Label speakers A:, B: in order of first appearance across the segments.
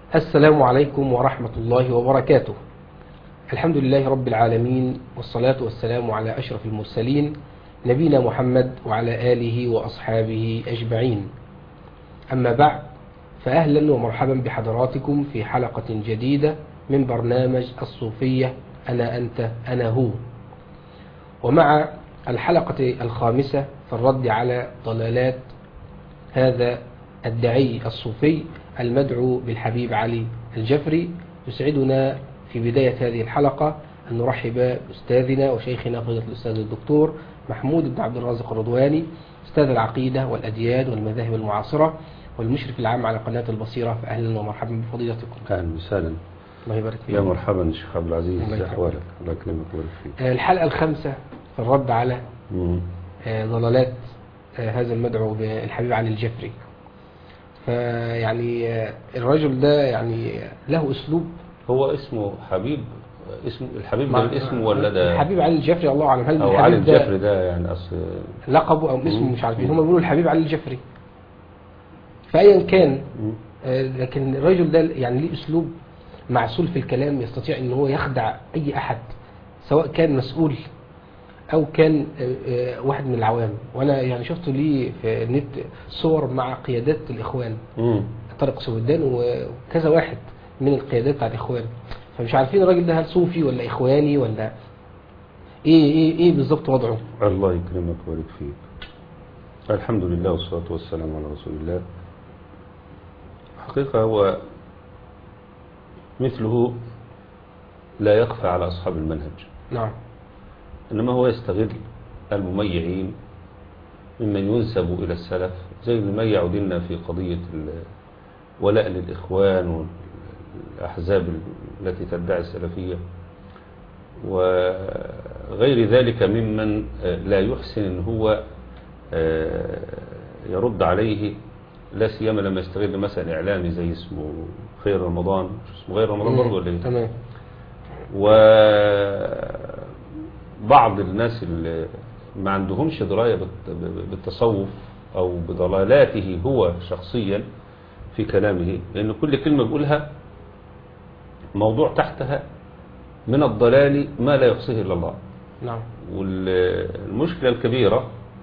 A: السلام عليكم ورحمة الله وبركاته الحمد لله رب العالمين والصلاة والسلام على أشرف المرسلين نبينا محمد وعلى آله وأصحابه أجمعين أما بعد فأهلا ومرحبا بحضراتكم في حلقة جديدة من برنامج الصوفية أنا أنت أنا هو ومع الحلقة الخامسة في الرد على ضلالات هذا الدعي الصوفي المدعو بالحبيب علي الجفري يسعدنا في بداية هذه الحلقة أن نرحب بأستاذنا وشيخنا فضيلة الأستاذ الدكتور محمود بن عبد الرازق الرضواني أستاذ العقيدة والأديان والمذاهب المعاصرة والمشرف العام على قناة البصيرة فأهلا ومرحبا بفضيلتكم
B: اهلا وسهلا
A: الله يبارك فيك
B: يا مرحبا شيخ عبد العزيز
A: الله
B: ازي
A: يكرمك.
B: احوالك الله يكرمك ويبارك فيك
A: الحلقة الخامسة في الرد على
B: مم.
A: آه، ضلالات آه، هذا المدعو بالحبيب علي الجفري فيعني آه، الرجل ده يعني له اسلوب
B: هو اسمه حبيب اسم الحبيب ده
A: مع-
B: الاسم ولا ده
A: الحبيب علي الجفري الله اعلم هل
B: او علي
A: الحبيب ده
B: الجفري ده يعني اصل
A: لقبه او اسمه
B: مم.
A: مش عارفين هم بيقولوا الحبيب علي الجفري فايا كان
B: مم.
A: آه، لكن الرجل ده يعني ليه اسلوب معسول في الكلام يستطيع ان هو يخدع اي احد سواء كان مسؤول او كان آه، آه، واحد من العوام وانا يعني شفت ليه في النت صور مع قيادات الاخوان
B: مم.
A: طارق سويدان وكذا واحد من القيادات بتاعت الاخوان فمش عارفين الراجل ده هل صوفي ولا اخواني ولا ايه ايه ايه بالظبط وضعه
B: الله يكرمك ويبارك فيك الحمد لله والصلاة والسلام على رسول الله حقيقة هو مثله لا يخفى على أصحاب المنهج
A: نعم
B: إنما هو يستغل المميعين ممن ينسب إلى السلف زي المميع ديننا في قضية ال- ولاء للإخوان والأحزاب التي تدعي السلفية وغير ذلك ممن آه، لا يحسن ان هو آه، يرد عليه لا سيما لما يستغل مثلا اعلامي زي اسمه خير رمضان مش اسمه غير رمضان برضه ولا ايه
A: تمام
B: وبعض الناس اللي ما عندهمش دراية بالت- بالتصوف أو بضلالاته هو شخصيا في كلامه لأن كل كلمة بيقولها موضوع تحتها من الضلال ما لا يحصيه إلا الله
A: نعم
B: والمشكلة الكبيرة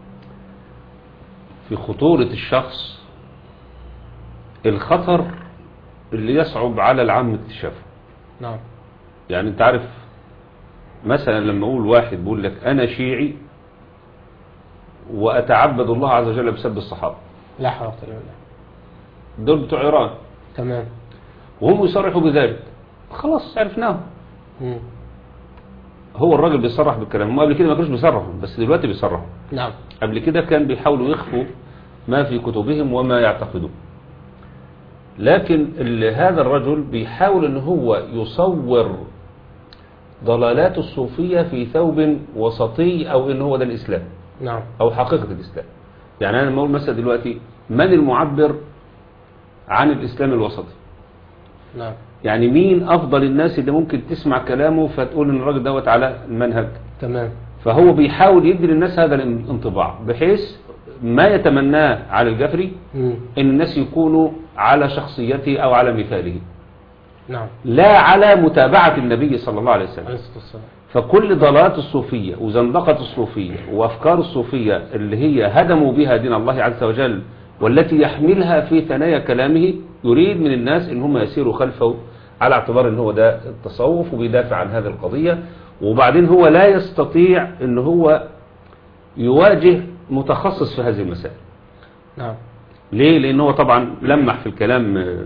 B: في خطورة الشخص الخطر اللي يصعب على العام اكتشافه
A: نعم
B: يعني انت عارف مثلا لما اقول واحد بيقول لك انا شيعي واتعبد الله عز وجل بسب الصحابه
A: لا حول ولا قوة الا بالله
B: دول بتوع ايران
A: تمام
B: وهم يصرحوا بذلك خلاص عرفناهم
A: مم.
B: هو الراجل بيصرح بالكلام هم قبل كده ما كانوش بيصرحوا بس دلوقتي بيصرحوا
A: نعم
B: قبل كده كان بيحاولوا يخفوا ما في كتبهم وما يعتقدون لكن ال- هذا الرجل بيحاول ان هو يصور ضلالات الصوفية في ثوب وسطي او ان هو ده الاسلام
A: نعم
B: او حقيقة الاسلام يعني انا لما اقول مثلا دلوقتي من المعبر عن الاسلام الوسطي
A: نعم
B: يعني مين افضل الناس اللي ممكن تسمع كلامه فتقول ان الراجل دوت على المنهج
A: تمام
B: فهو بيحاول يدي للناس هذا الانطباع بحيث ما يتمناه على الجفري
A: مم.
B: ان الناس يكونوا على شخصيته او على مثاله
A: نعم
B: لا على متابعة النبي صلى الله عليه وسلم
A: عليه الصلاة والسلام
B: فكل ضلالات الصوفية وزندقة الصوفية وأفكار الصوفية اللي هي هدموا بها دين الله عز وجل والتي يحملها في ثنايا كلامه يريد من الناس ان هم يسيروا خلفه على اعتبار ان هو ده التصوف وبيدافع عن هذه القضية وبعدين هو لا يستطيع ان هو يواجه متخصص في هذه المسائل
A: نعم
B: ليه لان هو طبعا لمح في الكلام آه،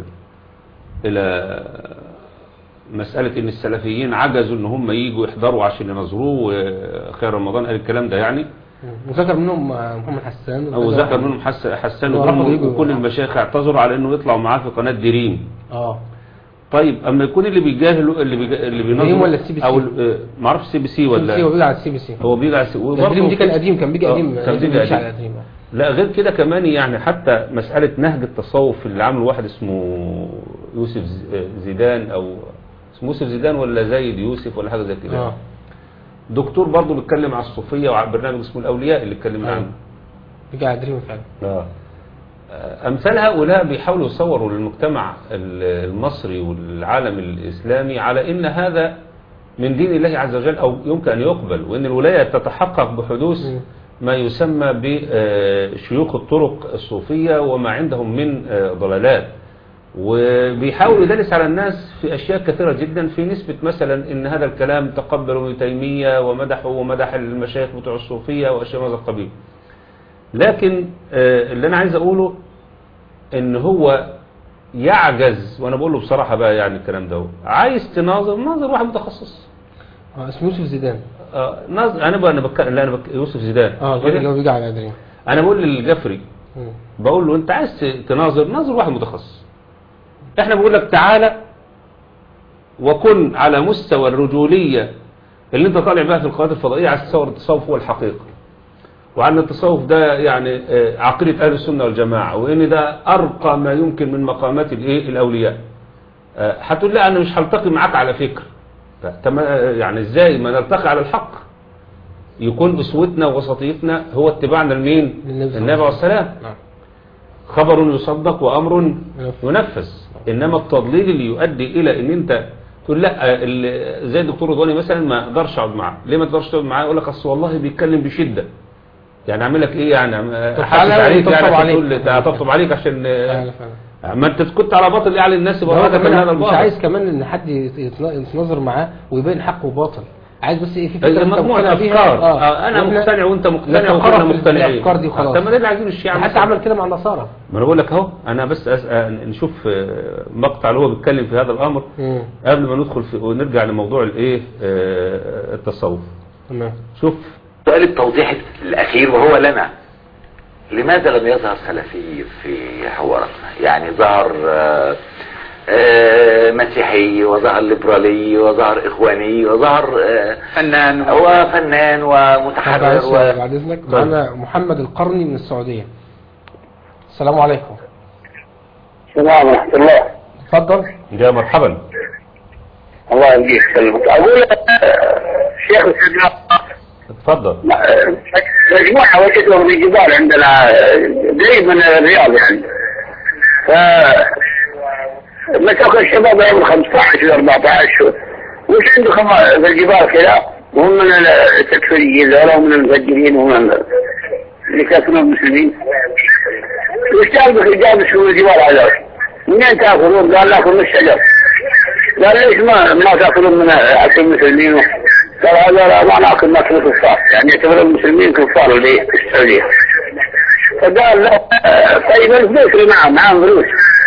B: الى مسألة ان السلفيين عجزوا ان هم يجوا يحضروا عشان ينظروه وخير رمضان قال الكلام ده يعني
A: مم. وذكر منهم آه، محمد حسان
B: او
A: وكذا
B: ذكر
A: واحد.
B: منهم حس حسان
A: إنه رفضوا
B: وهم-
A: يجوا.
B: وكل المشايخ اعتذروا على انه يطلعوا معاه في قناة دريم
A: اه
B: طيب اما يكون اللي بيجاهلوا اللي بيجا... اللي
A: دريم
B: بينظروا
A: ولا السي بي سي؟
B: او ال- آه، ما اعرفش سي بي سي
A: سي بي سي هو
B: ولا
A: بيجي على السي بي سي
B: هو بيجي على السي-
A: ده
B: وبرضه
A: دريم دي كان قديم كان بيجي
B: آه،
A: قديم
B: كان بيجي
A: بيجي على
B: قديم.
A: قديم
B: لا غير كده كمان يعني حتى مسألة نهج التصوف اللي عامل واحد اسمه يوسف ز- زيدان او اسمه يوسف زيدان ولا زايد يوسف ولا حاجة زي كده
A: اه
B: دكتور برضه بيتكلم على الصوفية وعلى برنامج اسمه الأولياء اللي اتكلمنا
A: آه.
B: عنه
A: بيجي على دريم فعلا
B: آه. أمثال هؤلاء بيحاولوا يصوروا للمجتمع ال- المصري والعالم الإسلامي على إن هذا من دين الله عز وجل أو يمكن أن يقبل وإن الولاية تتحقق بحدوث
A: مم.
B: ما يسمى بشيوخ الطرق الصوفية وما عندهم من آه، ضلالات وبيحاول يدلس على الناس في أشياء كثيرة جدا في نسبة مثلا إن هذا الكلام تقبله ابن تيمية ومدحه ومدح المشايخ بتوع الصوفية وأشياء من هذا القبيل لكن آه، اللي أنا عايز أقوله إن هو يعجز وأنا بقول له بصراحة بقى يعني الكلام ده عايز تناظر ناظر واحد متخصص
A: اه اسمه يوسف زيدان
B: آه، ناظر أنا بقى أنا بك... لا أنا بك... يوسف زيدان
A: اه الراجل اللي هو بيجي على الادريان
B: أنا بقول للجفري
A: مم.
B: بقول له انت عايز تناظر ناظر واحد متخصص احنا بنقول لك تعالى وكن على مستوى الرجولية اللي انت طالع بها في القنوات الفضائية على تصور التصوف هو الحقيقة وعن التصوف ده يعني آه، عقيدة اهل السنة والجماعة وان ده ارقى ما يمكن من مقامات الايه الاولياء آه، هتقول لا انا مش هلتقي معاك على فكر طب ما- يعني ازاي ما نلتقي على الحق يكون اسوتنا ووسطيتنا هو اتباعنا لمين
A: للنبي صلى الله
B: النبي
A: عليه
B: عليه السلام
A: نعم
B: خبر يصدق وأمر
A: ينفذ.
B: ينفذ إنما التضليل اللي يؤدي إلى إن أنت تقول لا ال- زي الدكتور رضواني مثلا ما اقدرش اقعد معاه ليه ما تقدرش تقعد معاه يقول لك اصل والله بيتكلم بشده يعني اعمل لك ايه يعني
A: طب
B: احسس
A: تعالى
B: عليك
A: ويطبطب
B: يعني عشان
A: عليك.
B: تقول لي اطبطب عليك عشان
A: فعلا فعلا
B: ما انت كنت على باطل ايه على الناس
A: هو
B: يبقى هذا كان هذا
A: كمان مش
B: الباطل
A: عايز كمان ان حد يت- يتنا- يتناظر معاه ويبين حق وباطل عايز بس ايه في فكره
B: هي
A: انت
B: مجموعة
A: مقتنع بيها
B: أفكار آه. أنا
A: وإحنا
B: مقتنع وأنت مقتنع
A: نتقرب
B: وكلنا
A: في
B: مقتنعين
A: الافكار دي وخلاص
B: طب ما ده اللي عايزينه الشيعة
A: حتى
B: مثلاً.
A: عمل كده مع النصارى
B: ما انا بقول لك اهو انا بس أس... آه، نشوف آه، مقطع اللي هو بيتكلم في هذا الامر
A: مم.
B: قبل ما ندخل في ونرجع لموضوع الايه آه، التصوف
A: تمام
B: شوف
C: سؤال التوضيح الأخير وهو لنا لماذا لم يظهر سلفي في حواراتنا يعني ظهر آه، آه، مسيحي وظهر ليبرالي وظهر إخواني وظهر آه،
D: فنان
C: وفنان
A: طب
C: ومتحرر
A: معلش
C: و...
A: بعد اذنك
B: طيب.
A: معانا محمد القرني من السعوديه السلام عليكم
E: السلام ورحمة الله
A: اتفضل
B: يا مرحبا
E: الله يهديك يسلمك أقول آه، شيخ الإسلام
B: اتفضل
E: آه، مجموعة وجدهم في جبال عندنا آه، قريب من الرياض يعني ف مسكوا الشباب عمر 15 و 14 وش عندكم في الجبال كذا وهم من التكفيريين ذولا ومن المفجرين ومن اللي كافرون المسلمين وش جابك جابك في الجبال هذول منين تاكلون؟ قال ناكل من الشجر قال ليش ما ما تاكلون من اكل المسلمين؟ قال هذا ما ناكل ناكل الكفار يعني يعتبر المسلمين كفار اللي في السعوديه فقال لا آه، طيب الفلوس اللي معهم معهم فلوس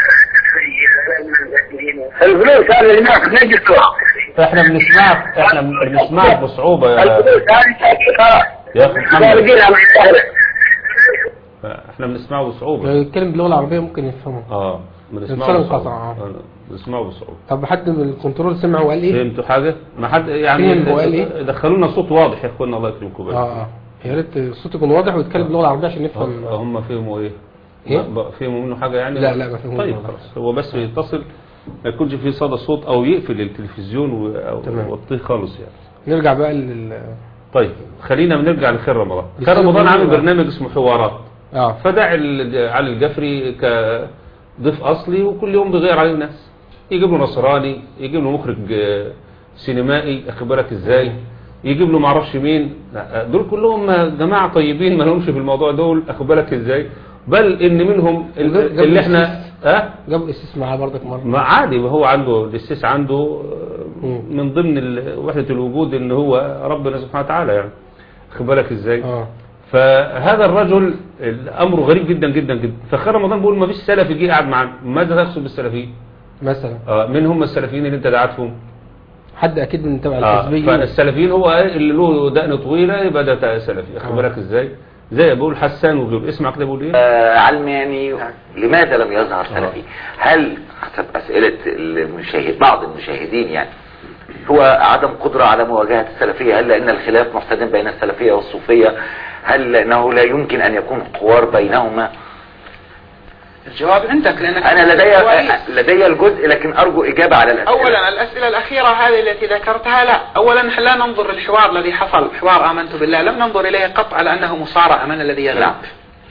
E: الفلوس هذه اللي معك نجسها
B: احنا بنسمعك احنا بنسمعك بصعوبة يا
E: الفلوس هذه خلاص
B: يا اخي محمد
E: خارجينها من الشهر
B: احنا بنسمعه بصعوبة
A: لو يتكلم باللغه العربيه ممكن يفهمه
B: اه بنسمعه
A: الفرق
B: بصعوبة
A: انقطع، آه.
B: آه، بنسمعه بصعوبة
A: طب حد من الكنترول سمع وقال ايه؟
B: فهمتوا حاجة ما حد يعني
A: فهم هو قال إيه؟
B: دخلوا لنا صوت واضح يا اخوانا الله يكرمكم بقى.
A: اه اه يا ريت الصوت يكون واضح ويتكلم باللغه العربيه عشان نفهم
B: هم فهموا ايه
A: إيه؟
B: ما- فهموا منه حاجة يعني
A: لا، لا، ما فهموش
B: طيب
A: والله.
B: خلاص هو بس يتصل ما يكونش فيه صدى صوت او يقفل التلفزيون و- او
A: تمام.
B: يوطيه خالص يعني
A: نرجع بقى لل
B: طيب خلينا بنرجع لخير رمضان
A: بس
B: خير رمضان
A: هو-
B: عامل برنامج اسمه حوارات
A: اه
B: فدع ال- علي الجفري كضيف اصلي وكل يوم بيغير عليه الناس يجيب له نصراني يجيب له مخرج آه، سينمائي اخد بالك ازاي يجيب له معرفش مين لا، دول كلهم جماعه طيبين ما لهمش في الموضوع دول اخد بالك ازاي بل ان منهم ال-
A: وجاب- جاب
B: اللي
A: له
B: احنا
A: سيس.
B: اه
A: جاب اسيس معاه برضك مره
B: ما عادي ما هو عنده الاستيس عنده آه،
A: مم.
B: من ضمن ال- وحده الوجود ان هو ربنا سبحانه وتعالى يعني خد بالك ازاي
A: اه
B: فهذا الرجل امره غريب جدا جدا جدا فخير رمضان بيقول ما فيش سلفي جه قاعد معانا ماذا تقصد بالسلفيين
A: مثلا
B: آه من هم السلفيين اللي انت دعتهم
A: حد اكيد من تبع
B: آه
A: الحزبيين
B: فالسلفيين هو اللي له دقن طويله يبقى ده سلفي اخد
A: آه.
B: بالك ازاي زي بقول حسان وغيره اسمع كده بيقول ايه
C: آه، علماني لماذا لم يظهر سلفي هل حسب أسئلة المشاهد بعض المشاهدين يعني هو عدم قدرة على مواجهة السلفية هل لأن الخلاف محتدم بين السلفية والصوفية هل لأنه لا يمكن أن يكون حوار بينهما
D: الجواب عندك لانك
C: أنا لدي
D: كويس.
C: لدي الجزء لكن أرجو إجابة على الأسئلة
D: اولا الاسئله الاخيره هذه التي ذكرتها لا اولا نحن لا ننظر للحوار الذي حصل حوار امنت بالله لم ننظر اليه قط على انه مصارعه من الذي يغلب
C: نعم.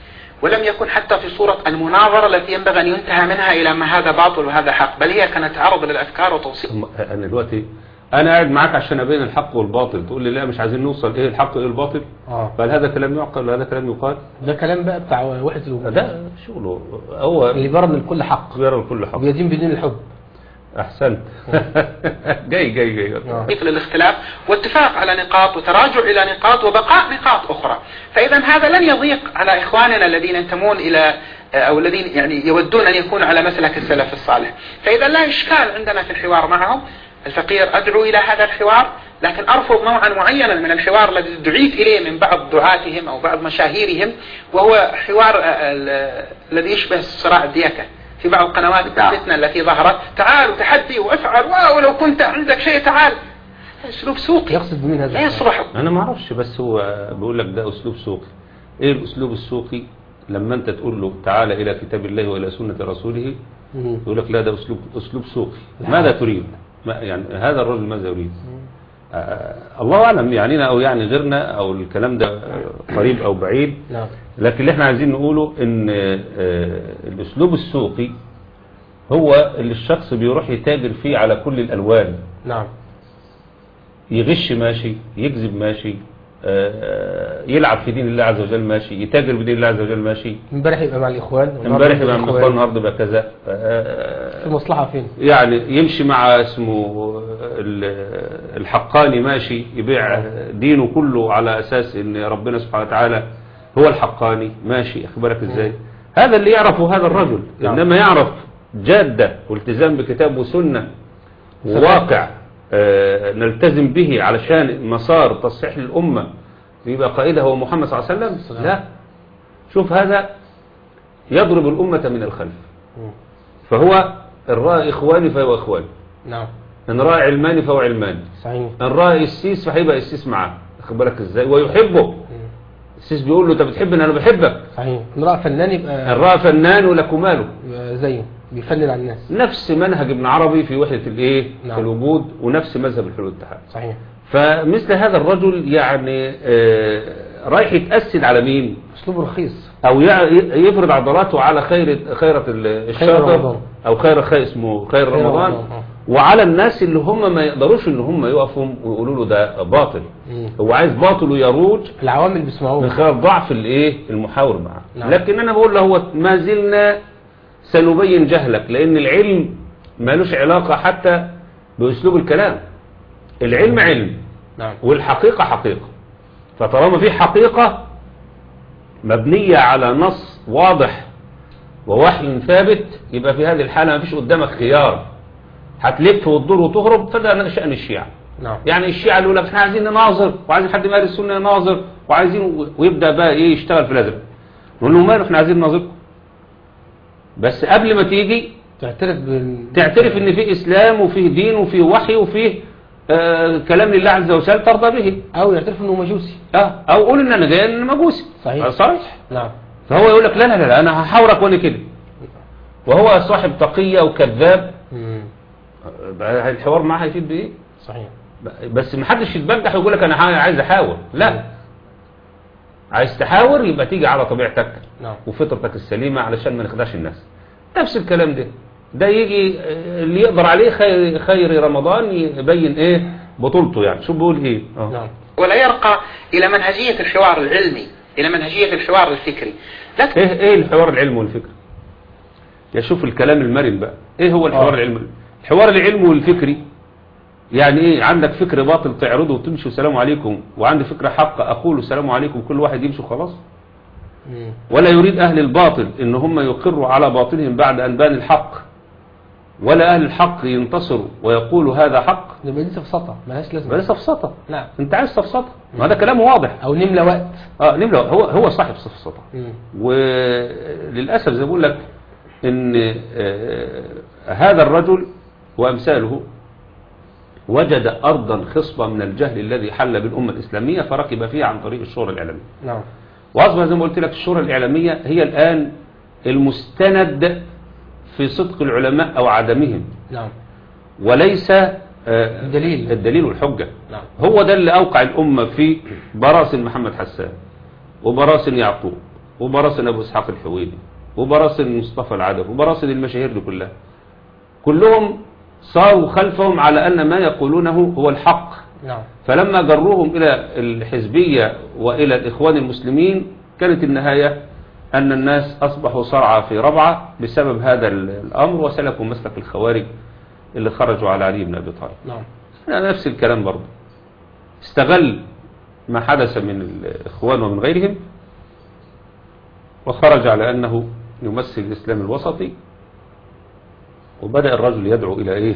D: ولم يكن حتى في صورة المناظرة التي ينبغي أن ينتهى منها إلى ما هذا باطل وهذا حق بل هي كانت عرض للأفكار وتوصيل
B: ثم انا دلوقتي انا قاعد معاك عشان ابين الحق والباطل تقول لي لا مش عايزين نوصل ايه الحق وايه الباطل
A: اه
B: فهل هذا كلام يعقل ولا هذا كلام يقال
A: ده كلام بقى بتاع وحدة الوجود
B: ده شغله هو
A: اللي بيرى من الكل حق
B: بيرى كل حق
A: بيدين بدون الحب
B: احسنت جاي جاي جاي
A: آه.
D: للاختلاف واتفاق على نقاط وتراجع إلى نقاط وبقاء نقاط أخرى فإذا هذا لن يضيق على إخواننا الذين ينتمون إلى أو الذين يعني يودون أن يكونوا على مسلك السلف الصالح فإذا لا إشكال عندنا في الحوار معهم الفقير أدعو إلى هذا الحوار لكن أرفض نوعا معينا من الحوار الذي دعيت إليه من بعض دعاتهم أو بعض مشاهيرهم وهو حوار آه، ال- الذي يشبه صراع الديكة في بعض قنوات
C: نعم.
D: الفتنة التي ظهرت تعال تحدي وافعل ولو كنت عندك شيء تعال اسلوب سوقي
A: يقصد بمين هذا
D: لا يصلح
B: انا ما اعرفش بس هو بيقول لك ده اسلوب سوقي ايه الاسلوب السوقي لما انت تقول له تعالى الى كتاب الله والى سنه رسوله
A: مم.
B: يقول لك لا ده اسلوب اسلوب سوقي
A: لا.
B: ماذا تريد ما يعني هذا الرجل ماذا يريد آه الله اعلم يعنينا او يعني غيرنا او الكلام ده قريب او بعيد
A: نعم
B: لكن اللي احنا عايزين نقوله ان آه، الاسلوب السوقي هو اللي الشخص بيروح يتاجر فيه على كل الالوان
A: نعم
B: يغش ماشي يكذب ماشي آه، يلعب في دين الله عز وجل ماشي يتاجر بدين الله عز وجل ماشي
A: امبارح يبقى مع الإخوان
B: امبارح يبقى من
A: الإخوان.
B: الاخوان النهارده يبقى كذا آه،
A: المصلحة فين
B: يعني يمشي مع اسمه ال- الحقاني ماشي يبيع دينه كله على اساس ان ربنا سبحانه وتعالى هو الحقاني ماشي اخبارك ازاي هذا اللي يعرفه هذا الرجل
A: نعم.
B: انما يعرف جادة والتزام بكتاب وسنة وواقع آه، نلتزم به علشان مسار تصحيح الأمة يبقى قائدها هو محمد صلى الله عليه وسلم
A: السلام.
B: لا شوف هذا يضرب الأمة من الخلف
A: مم.
B: فهو إن رأى إخواني فهو إخواني
A: نعم
B: إن رأى علماني فهو علماني
A: صحيح
B: إن رأى السيس فهيبقى السيس معاه أخد بالك إزاي ويحبه
A: مم.
B: السيس بيقول له أنت بتحبني أنا بحبك
A: صحيح إن رأى فنان
B: إن
A: يبقى
B: رأى فنان ولك ماله
A: يبقى زيه بيفنن على الناس
B: نفس منهج ابن عربي في وحدة الإيه
A: نعم.
B: الوجود ونفس مذهب الحلول والاتحاد
A: صحيح
B: فمثل هذا الرجل يعني آه، رايح يتأسد على مين
A: أسلوب رخيص
B: او يع- يفرض عضلاته على خير خيرة ال- الشاطر
A: رمضان.
B: او خير خير اسمه خير
A: خير
B: رمضان
A: رمضان، آه.
B: وعلى الناس اللي هم ما يقدروش ان هم يقفوا ويقولوا له ده باطل
A: مم.
B: هو عايز باطل يروج
A: العوامل
B: من
A: بيسمعوه
B: خلال ضعف الايه المحاور معه
A: نعم.
B: لكن انا بقول له هو ما زلنا سنبين جهلك لان العلم مالوش علاقة حتى باسلوب الكلام العلم علم
A: نعم
B: والحقيقة حقيقة فطالما في حقيقة مبنية على نص واضح ووحي ثابت يبقى في هذه الحالة ما فيش قدامك خيار هتلف وتدور وتهرب فده شأن الشيعة
A: نعم
B: يعني الشيعة اللي يقول لك احنا عايزين نناظر وعايزين حد من اهل السنة يناظر وعايزين ويبدأ بقى ايه يشتغل في الازرق نقول له ماله احنا عايزين نناظركم بس قبل ما تيجي
A: تعترف بال...
B: تعترف ان في اسلام وفيه دين وفيه وحي وفيه آه كلام لله عز وجل ترضى به
A: أو يعترف إنه مجوسي
B: اه او قول ان انا جاي ان مجوسي
A: صحيح.
B: آه، صحيح
A: نعم
B: فهو يقول لك لا لا لا لا، انا هحاورك وانا كده وهو صاحب تقية وكذاب
A: مم.
B: آه، الحوار معاه هيفيد بايه
A: صحيح
B: بس محدش يتبجح ويقول لك انا ها- عايز احاور لا عايز تحاور يبقى تيجي على طبيعتك
A: نعم
B: وفطرتك السليمة علشان ما نخدعش الناس نفس الكلام ده ده يجي آه، اللي يقدر عليه خير, خير رمضان يبين ايه بطولته يعني شو بيقول ايه آه.
A: نعم
D: ولا يرقى إلى منهجية الحوار العلمي إلى منهجية الحوار الفكري لكن
B: ايه ايه الحوار العلمي والفكري يشوف الكلام المرن بقى ايه هو الحوار
A: آه.
B: العلمي الحوار العلمي والفكري يعني ايه عندك فكر باطل تعرضه وتمشي والسلام عليكم وعندي فكرة حق اقول السلام عليكم كل واحد يمشي وخلاص
A: مم.
B: ولا يريد اهل الباطل ان هم يقروا على باطلهم بعد ان بان الحق ولا اهل الحق ينتصروا ويقولوا هذا حق
A: يبقى دي سفسطة ملهاش لازمة
B: بل سفسطة
A: نعم
B: انت عايز سفسطة ما هذا كلام واضح
A: أو نملى وقت
B: اه نملة هو هو صاحب سفسطة
A: مم.
B: وللأسف زي ما بقول لك ان آه، هذا الرجل وأمثاله وجد أرضا خصبة من الجهل الذي حل بالأمة الإسلامية فركب فيها عن طريق الشورى الإعلامية
A: نعم
B: وأصبح زي ما قلت لك الشورى الإعلامية هي الآن المستند في صدق العلماء أو عدمهم
A: نعم
B: وليس آه،
A: الدليل.
B: الدليل والحجة
A: نعم
B: هو ده اللي أوقع الأمة في براثن محمد حسان وبراثن يعقوب وبراسن ابو اسحاق الحويني وبراسن مصطفى العدب وبراسن المشاهير دي كلها كلهم صاروا خلفهم على ان ما يقولونه هو الحق
A: نعم
B: فلما جروهم إلى الحزبية وإلى الإخوان المسلمين كانت النهاية أن الناس أصبحوا صرعى في ربعة بسبب هذا الأمر وسلكوا مسلك الخوارج اللي خرجوا على علي بن أبي طالب
A: نعم
B: أنا نفس الكلام برضه استغل ما حدث من الإخوان ومن غيرهم وخرج على أنه يمثل الإسلام الوسطي وبدأ الرجل يدعو إلى إيه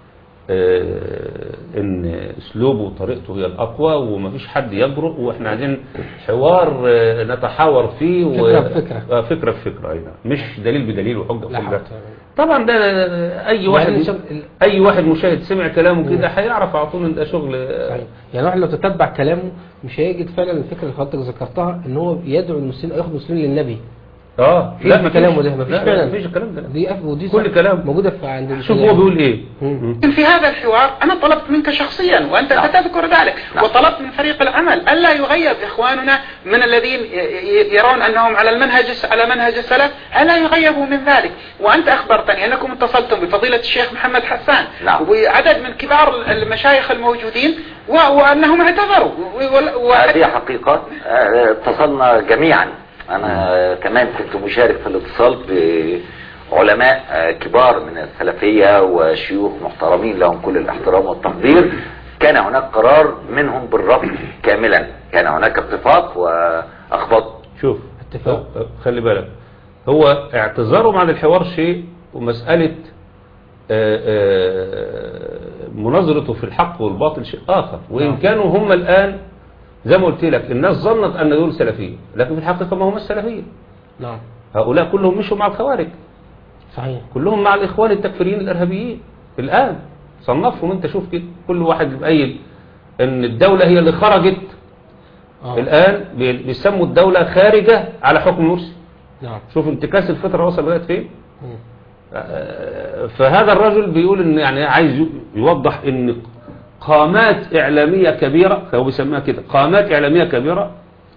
B: آه، ان اسلوبه وطريقته هي الاقوى ومفيش حد يجرؤ واحنا عايزين حوار آه، نتحاور فيه و-
A: فكرة بفكرة.
B: آه، فكره بفكره اي نعم مش دليل بدليل وحجه
A: لا
B: بحجه
A: حول
B: طبعا ده آه، اي واحد
A: يعني شوف ال-
B: اي واحد مشاهد سمع كلامه كده هيعرف على طول ان ده شغل آه،
A: صحيح. يعني واحد لو تتبع كلامه مش هيجد فعلا الفكره اللي حضرتك ذكرتها ان هو يدعو المسلمين او ياخد المسلمين للنبي
B: اه
A: لا في كلامه ده مفيش
B: لا،
A: فعلا
B: مفيش الكلام ده
A: دي أف... ودي
B: كل
A: صح-
B: كلام.
A: موجوده في عند
B: شوف
A: الإسلام.
B: هو بيقول ايه
A: مم.
D: لكن في هذا الحوار أنا طلبت منك شخصيا وأنت
C: نعم.
D: تذكر ذلك
C: نعم.
D: وطلبت من فريق العمل ألا يغيب إخواننا من الذين ي- ي- يرون أنهم على المنهج الس- على منهج السلف ألا يغيبوا من ذلك وأنت أخبرتني أنكم اتصلتم بفضيلة الشيخ محمد حسان
C: نعم.
D: وعدد من كبار المشايخ الموجودين و- وأنهم اعتذروا و- و-
C: هذه حقيقة آه، اتصلنا جميعا أنا كمان كنت مشارك في الاتصال بعلماء آه، كبار من السلفية وشيوخ محترمين لهم كل الاحترام والتقدير كان هناك قرار منهم بالرفض كاملا كان هناك اتفاق وأخبط
B: شوف
A: اتفاق.
B: هو- خلي بالك هو اعتذارهم عن الحوار شيء ومسألة آه، آه، مناظرته في الحق والباطل شيء آخر وإن
A: نعم.
B: كانوا هم الآن زي ما قلت لك الناس ظنت أن دول سلفية لكن في الحقيقة ما هم السلفية
A: نعم
B: هؤلاء كلهم مشوا مع الخوارج
A: صحيح
B: كلهم مع الإخوان التكفيريين الإرهابيين الآن صنفهم أنت شوف كده كل واحد بيقيد أن الدولة هي اللي خرجت
A: آه.
B: الآن بي- بيسموا الدولة خارجة على حكم مرسي
A: نعم
B: شوف انتكاس الفطرة وصل لغاية فين
A: مم.
B: آه، فهذا الرجل بيقول ان يعني عايز ي- يوضح ان قامات اعلامية كبيرة هو بيسميها كده قامات اعلامية كبيرة آه،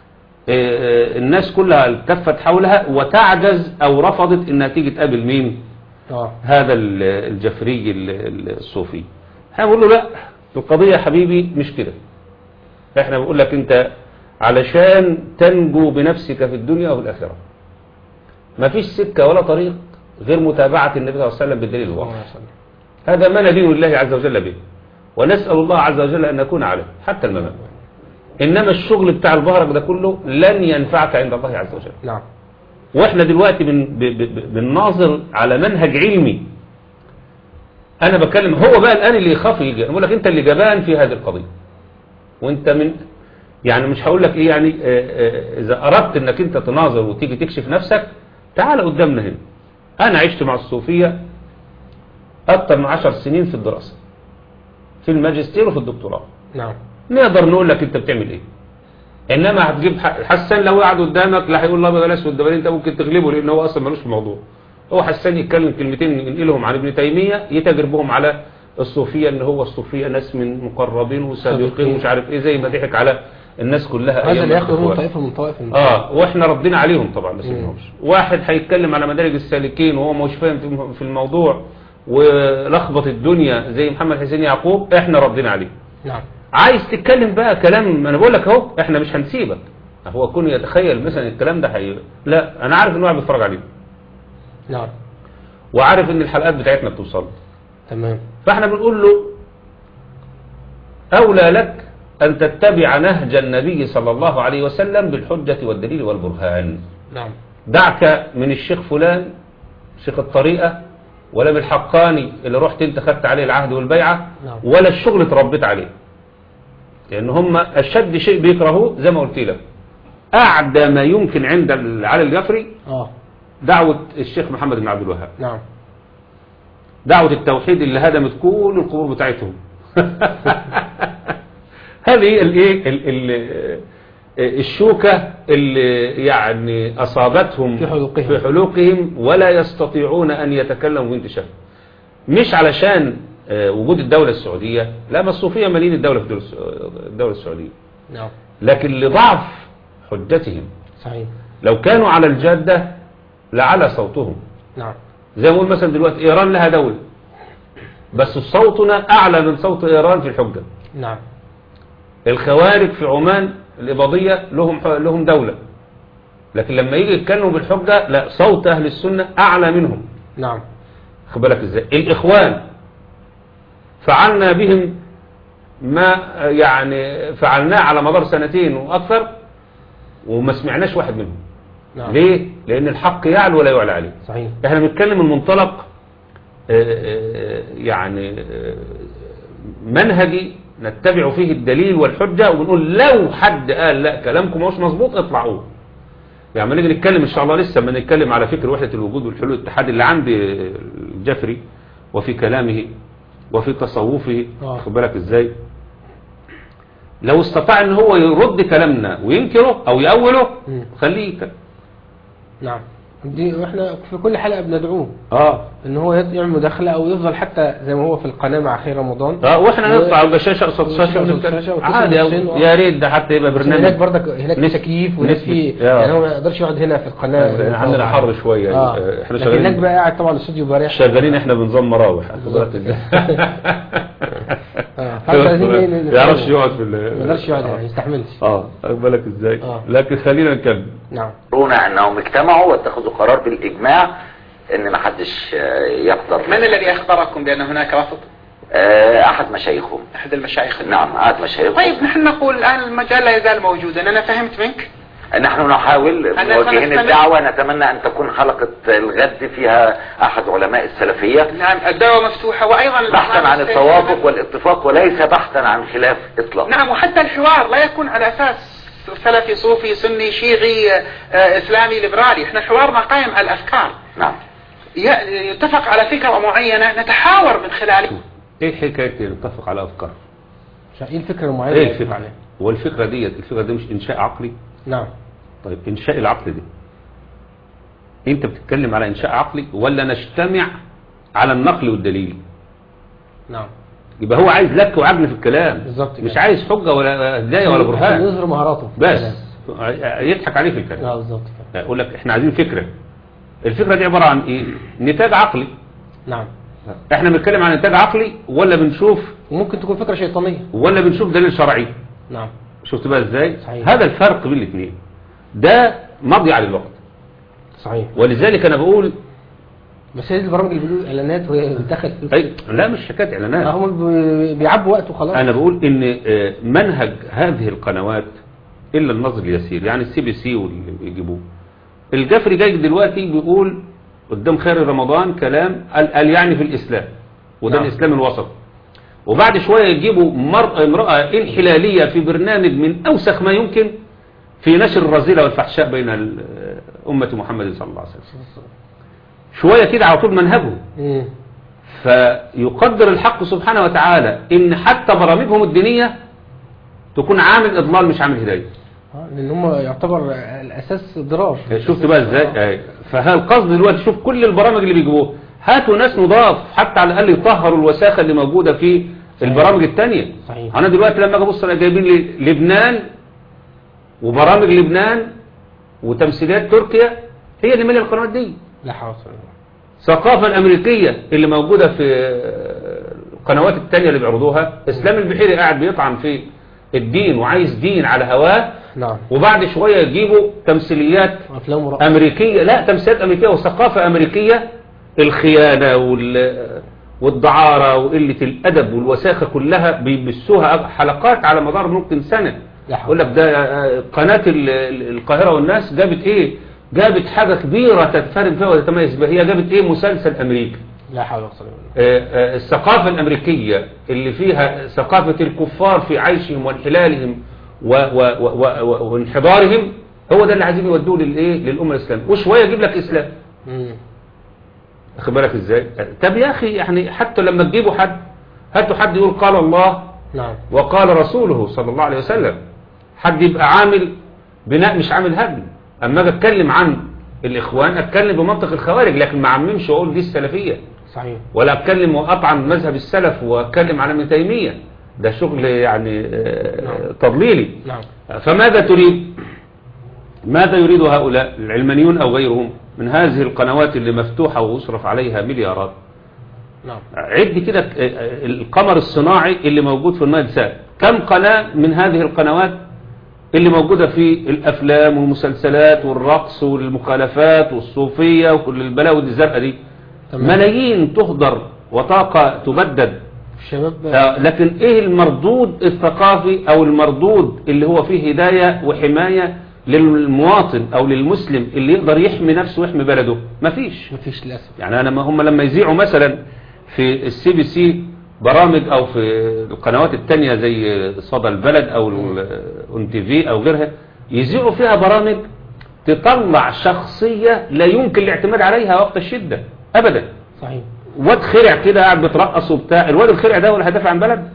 B: آه، الناس كلها التفت حولها وتعجز او رفضت انها تيجي تقابل مين
A: اه
B: هذا ال- الجفري ال- ال- الصوفي احنا بنقول له لا القضية يا حبيبي مش كده احنا بنقول لك انت علشان تنجو بنفسك في الدنيا وفي الآخرة مفيش سكة ولا طريق غير متابعة النبي صلى الله عليه وسلم بالدليل الواضح
A: الله يسلمك.
B: هذا ما ندين الله عز وجل به ونسأل الله عز وجل أن نكون عليه حتى الممات إنما الشغل بتاع البهرج ده كله لن ينفعك عند الله عز وجل
A: نعم
B: واحنا دلوقتي بن ب- ب- بنناظر على منهج علمي انا بتكلم هو بقى الان اللي يخاف يجي انا بقول لك انت اللي جبان في هذه القضيه وانت من يعني مش هقول لك ايه يعني آه، آه، اذا اردت انك انت تناظر وتيجي تكشف نفسك تعال قدامنا هنا انا عشت مع الصوفيه اكتر من عشر سنين في الدراسه في الماجستير وفي الدكتوراه
A: نعم
B: نقدر نقول لك انت بتعمل ايه انما هتجيب ح- حسان لو قعد قدامك لا هيقول الابيض الاسود ده بل انت ممكن تغلبه لان هو اصلا ملوش في الموضوع هو حسان يتكلم كلمتين ينقلهم عن ابن تيميه يتاجر بهم على الصوفيه ان هو الصوفيه ناس من مقربين وسابقين
A: سابقين.
B: ومش عارف ايه زي ما ضحك على الناس كلها
A: هذا
B: أيام
A: اللي ياخذ من
B: الإخوان.
A: طائفه من طوائف المسلمين.
B: اه واحنا ردينا عليهم طبعا ما
A: مم.
B: سيبناهمش واحد هيتكلم على مدارج السالكين وهو مش فاهم في- في الموضوع ولخبط الدنيا زي محمد حسين يعقوب احنا ردينا عليه
A: نعم
B: عايز تتكلم بقى كلام ما انا بقول لك اهو احنا مش هنسيبك هو كون يتخيل مثلا الكلام ده حي... لا انا عارف ان هو بيتفرج عليه
A: نعم
B: وعارف ان الحلقات بتاعتنا بتوصل له.
A: تمام
B: فاحنا بنقول له اولى لك ان تتبع نهج النبي صلى الله عليه وسلم بالحجة والدليل والبرهان
A: نعم
B: دعك من الشيخ فلان شيخ الطريقة ولا من الحقاني اللي رحت انت خدت عليه العهد والبيعة
A: نعم.
B: ولا الشغل اتربيت عليه لان هم اشد شيء بيكرهوه زي ما قلت لك اعدى ما يمكن عند علي الجفري
A: اه
B: دعوة الشيخ محمد بن عبد الوهاب
A: نعم
B: دعوة التوحيد اللي هدمت كل القبور بتاعتهم هذه الايه ال- ال- الشوكة اللي يعني أصابتهم
A: في حلوقهم.
B: في حلوقهم ولا يستطيعون أن يتكلموا بانتشار مش علشان آه، وجود الدولة السعودية لا ما الصوفية مالين الدولة في الدولة الس- الدولة السعودية
A: نعم
B: لكن لضعف حجتهم
A: صحيح
B: لو كانوا على الجادة لعلى صوتهم
A: نعم
B: زي ما نقول مثلا دلوقتي إيران لها دولة بس صوتنا أعلى من صوت إيران في الحجة
A: نعم
B: الخوارج في عمان الإباضية لهم لهم دولة لكن لما يجي يتكلموا بالحجة لا صوت أهل السنة أعلى منهم
A: نعم
B: خد بالك ازاي الإخوان فعلنا بهم ما يعني فعلناه على مدار سنتين وأكثر وما سمعناش واحد منهم
A: نعم
B: ليه؟ لأن الحق يعلو ولا يعلى عليه
A: صحيح
B: احنا بنتكلم من منطلق آه، آه، يعني آه، منهجي نتبع فيه الدليل والحجة وبنقول لو حد قال لا كلامكم مش مظبوط اطلعوه يعني لما نيجي نتكلم ان شاء الله لسه ما نتكلم على فكر وحدة الوجود والحلول الاتحاد اللي عند الجفري وفي كلامه وفي تصوفه
A: آه.
B: خد بالك ازاي لو استطاع ان هو يرد كلامنا وينكره او يأوله
A: مم.
B: خليه يتكلم
A: نعم دي واحنا في كل حلقة بندعوه
B: اه
A: ان هو يعمل مداخلة او يفضل حتى زي ما هو في القناة مع خير رمضان
B: اه واحنا
A: و-
B: نطلع على الشاشه قصاد
A: والشاشة
B: الشاشه
A: قصاد
B: ونتكلم.
A: الشاشة وتصل
B: عادي أوي.
A: نفسين، آه.
B: يا ريت ده حتى يبقى
A: بس هناك
B: برنامج
A: برضك هناك
B: نسبي-
A: تكييف وناس
B: نسبي.
A: في
B: آه.
A: يعني هو ما يقدرش يقعد هنا في القناة
B: لأن عندنا حر شوية
A: اه
B: آه، احنا
A: لكن
B: شغالين-
A: هناك بقى قاعد طبعا الاستوديو بارح
B: شغالين احنا بنظام مراوح
A: بالظبط كده. آه، فاحنا عايزين ايه
B: ما يعرفش يقعد في ال-
A: ما يقدرش يقعد هنا
B: آه.
A: ما يستحملش
B: اه واخد بالك ازاي
A: آه.
B: لكن خلينا نكمل
A: نعم
C: يرون انهم اجتمعوا واتخذوا قرار بالاجماع ان ما حدش آه، يقدر
D: من الذي أخبركم بأن هناك رفض
C: آه، احد مشايخهم
D: أحد المشايخ
C: نعم احد مشايخهم
D: طيب نحن نقول الآن المجال لا يزال موجودا أنا فهمت منك
C: نحن نحاول
D: أنا
C: موجهين
D: سنستمر.
C: الدعوة نتمنى أن تكون حلقة الغد فيها أحد علماء السلفية
D: نعم الدعوة مفتوحة وأيضا
C: بحثا عن التوافق والاتفاق وليس بحثا عن خلاف إطلاقا
D: نعم وحتى الحوار لا يكون على أساس سلفي صوفي سني شيعي آه، إسلامي ليبرالي احنا حوارنا قائم على الأفكار
C: نعم
D: ي- يتفق على فكرة معينة نتحاور من خلاله
B: ايه حكايه نتفق على افكار
A: عشان ايه الفكرة المعينة
B: ايه
A: اللي يتفق
B: الفكره
A: عليها؟
B: والفكره ديت الفكره دي مش انشاء عقلي
A: نعم
B: طيب انشاء العقل ده انت بتتكلم على انشاء عقلي ولا نجتمع على النقل والدليل
A: نعم
B: يبقى هو عايز لك وعجل في الكلام
A: بالظبط
B: مش
A: كده.
B: عايز حجة ولا هداية ولا
A: عشان
B: برهان
A: يظهر مهاراته
B: بس يضحك عليه في الكلام
A: اه بالظبط كده.
B: يقول لك احنا عايزين فكرة الفكرة دي عبارة عن ايه نتاج عقلي
A: نعم
B: احنا بنتكلم عن نتاج عقلي ولا بنشوف
A: وممكن تكون فكرة شيطانية
B: ولا بنشوف دليل شرعي
A: نعم
B: شفت بقى ازاي
A: صحيح.
B: هذا الفرق بين الاثنين ده مضيع للوقت
A: صحيح
B: ولذلك انا بقول
A: بس هي دي البرامج اللي بيقولوا اعلانات وهي بتدخل فلوس
B: أي لا مش حكايه اعلانات
A: هم بي- بيعبوا وقت وخلاص
B: انا بقول ان آه، منهج هذه القنوات الا النظر اليسير يعني السي بي سي واللي بيجيبوه الجفري جاي دلوقتي بيقول قدام خير رمضان كلام قال, قال يعني في الاسلام وده
A: نعم.
B: الاسلام الوسط وبعد شويه يجيبوا مر... امراه انحلاليه في برنامج من اوسخ ما يمكن في نشر الرذيله والفحشاء بين ال- امه محمد صلى الله عليه وسلم شويه كده على طول منهجهم
A: مم.
B: فيقدر الحق سبحانه وتعالى ان حتى برامجهم الدينية تكون عامل اضلال مش عامل هداية
A: آه، لان هم يعتبر الاساس ضرار
B: شفت بقى ازاي آه. فالقصد دلوقتي شوف كل البرامج اللي بيجيبوها هاتوا ناس نضاف حتى على الاقل يطهروا الوساخة اللي موجودة في البرامج التانية
A: صحيح.
B: انا دلوقتي لما اجي ابص انا جايبين لي لبنان وبرامج لبنان وتمثيليات تركيا هي اللي ماليه القنوات دي
A: لا حول ولا قوة
B: الثقافة الأمريكية اللي موجودة في القنوات التانية اللي بيعرضوها إسلام البحيري قاعد بيطعن في الدين وعايز دين على هواه
A: نعم
B: وبعد شوية يجيبوا تمثيليات
A: افلام ورقص
B: أمريكية لا تمثيليات أمريكية وثقافة أمريكية الخيانة وال والدعارة وقلة الأدب والوساخة كلها بيبثوها حلقات على مدار ممكن سنة
A: لا حول
B: يقول لك ده قناة ال- ال- القاهرة والناس جابت ايه جابت حاجة كبيرة تتفرد فيها وتتميز بها هي جابت ايه مسلسل امريكي
A: لا حول ولا قوة
B: آه، آه، الثقافة الامريكية اللي فيها ثقافة الكفار في عيشهم وانحلالهم و- و- و- و- وانحدارهم هو ده اللي عايزين يودوه للايه للامه الاسلاميه وشويه يجيب لك اسلام
A: مم.
B: واخد بالك ازاي طب يا اخي يعني حتى لما تجيبوا حد هاتوا حد يقول قال الله
A: نعم
B: وقال رسوله صلى الله عليه وسلم حد يبقى عامل بناء مش عامل هدم اما اجي اتكلم عن الاخوان اتكلم بمنطق الخوارج لكن ما عممش واقول دي السلفيه
A: صحيح
B: ولا اتكلم واطعن مذهب السلف واتكلم على ابن تيميه ده شغل يعني آه،
A: نعم.
B: تضليلي
A: نعم
B: فماذا تريد ماذا يريد هؤلاء العلمانيون أو غيرهم من هذه القنوات اللي مفتوحة ويصرف عليها مليارات
A: نعم
B: عد كده القمر الصناعي اللي موجود في النايل سات كم قناة من هذه القنوات اللي موجودة في الأفلام والمسلسلات والرقص والمخالفات والصوفية وكل البلاوي الزرقاء دي
A: تمام.
B: ملايين تهدر وطاقة تبدد
A: الشباب
B: آه، لكن ايه المردود الثقافي او المردود اللي هو فيه هداية وحماية للمواطن او للمسلم اللي يقدر يحمي نفسه ويحمي بلده مفيش
A: مفيش للأسف
B: يعني انا ما هم لما يذيعوا مثلا في السي بي سي برامج او في القنوات التانية زي صدى البلد او اون تي في او غيرها يذيعوا فيها برامج تطلع شخصية لا يمكن الاعتماد عليها وقت الشدة ابدا
A: صحيح
B: واد خرع كده قاعد بيترقص وبتاع الواد الخرع ده هو اللي هيدافع عن بلد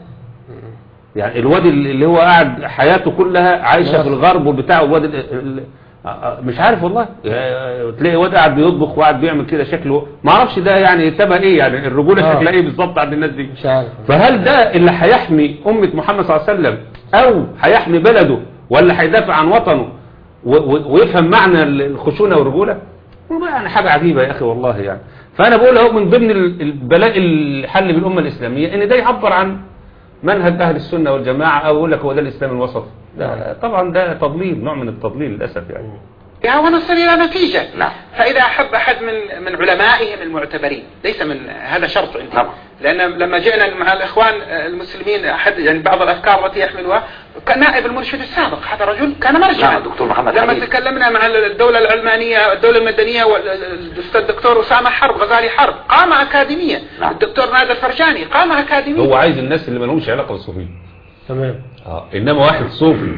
B: يعني الواد اللي هو قاعد حياته كلها عايشة
A: نعم.
B: في الغرب وبتاع الواد ال- ال- مش عارف والله يعني تلاقي واد قاعد بيطبخ وقاعد بيعمل كده شكله ما اعرفش ده يعني تبقى ايه يعني الرجولة
A: آه.
B: شكلها ايه بالظبط عند الناس دي
A: مش عارف
B: فهل ده اللي هيحمي أمة محمد صلى الله عليه وسلم أو هيحمي بلده ولا هيدافع عن وطنه و- و- ويفهم معنى الخشونة والرجولة والله يعني حاجة عجيبة يا أخي والله يعني فأنا بقول اهو من ضمن ال- البلاء الحل بالأمة الإسلامية إن ده يعبر عن منهج أهل السنة والجماعة أو يقول لك هو ده الإسلام الوسط ده طبعا ده تضليل نوع من التضليل للأسف يعني
D: يا ونصل إلى نتيجة
C: نعم.
D: فإذا أحب أحد من من علمائهم المعتبرين ليس من هذا شرط عندي
C: نعم.
D: لأن لما جئنا مع الإخوان المسلمين أحد يعني بعض الأفكار التي يحملها كان نائب المرشد السابق هذا رجل كان مرجعا
C: نعم، الدكتور محمد
D: لما
C: حميد.
D: تكلمنا مع الدولة العلمانية الدولة المدنية والأستاذ الدكتور أسامة حرب غزالي حرب قام أكاديمية
C: نعم.
D: الدكتور نادر الفرجاني قام أكاديمية
B: هو عايز الناس اللي ما لهمش علاقة بالصوفية
A: تمام
B: اه انما واحد صوفي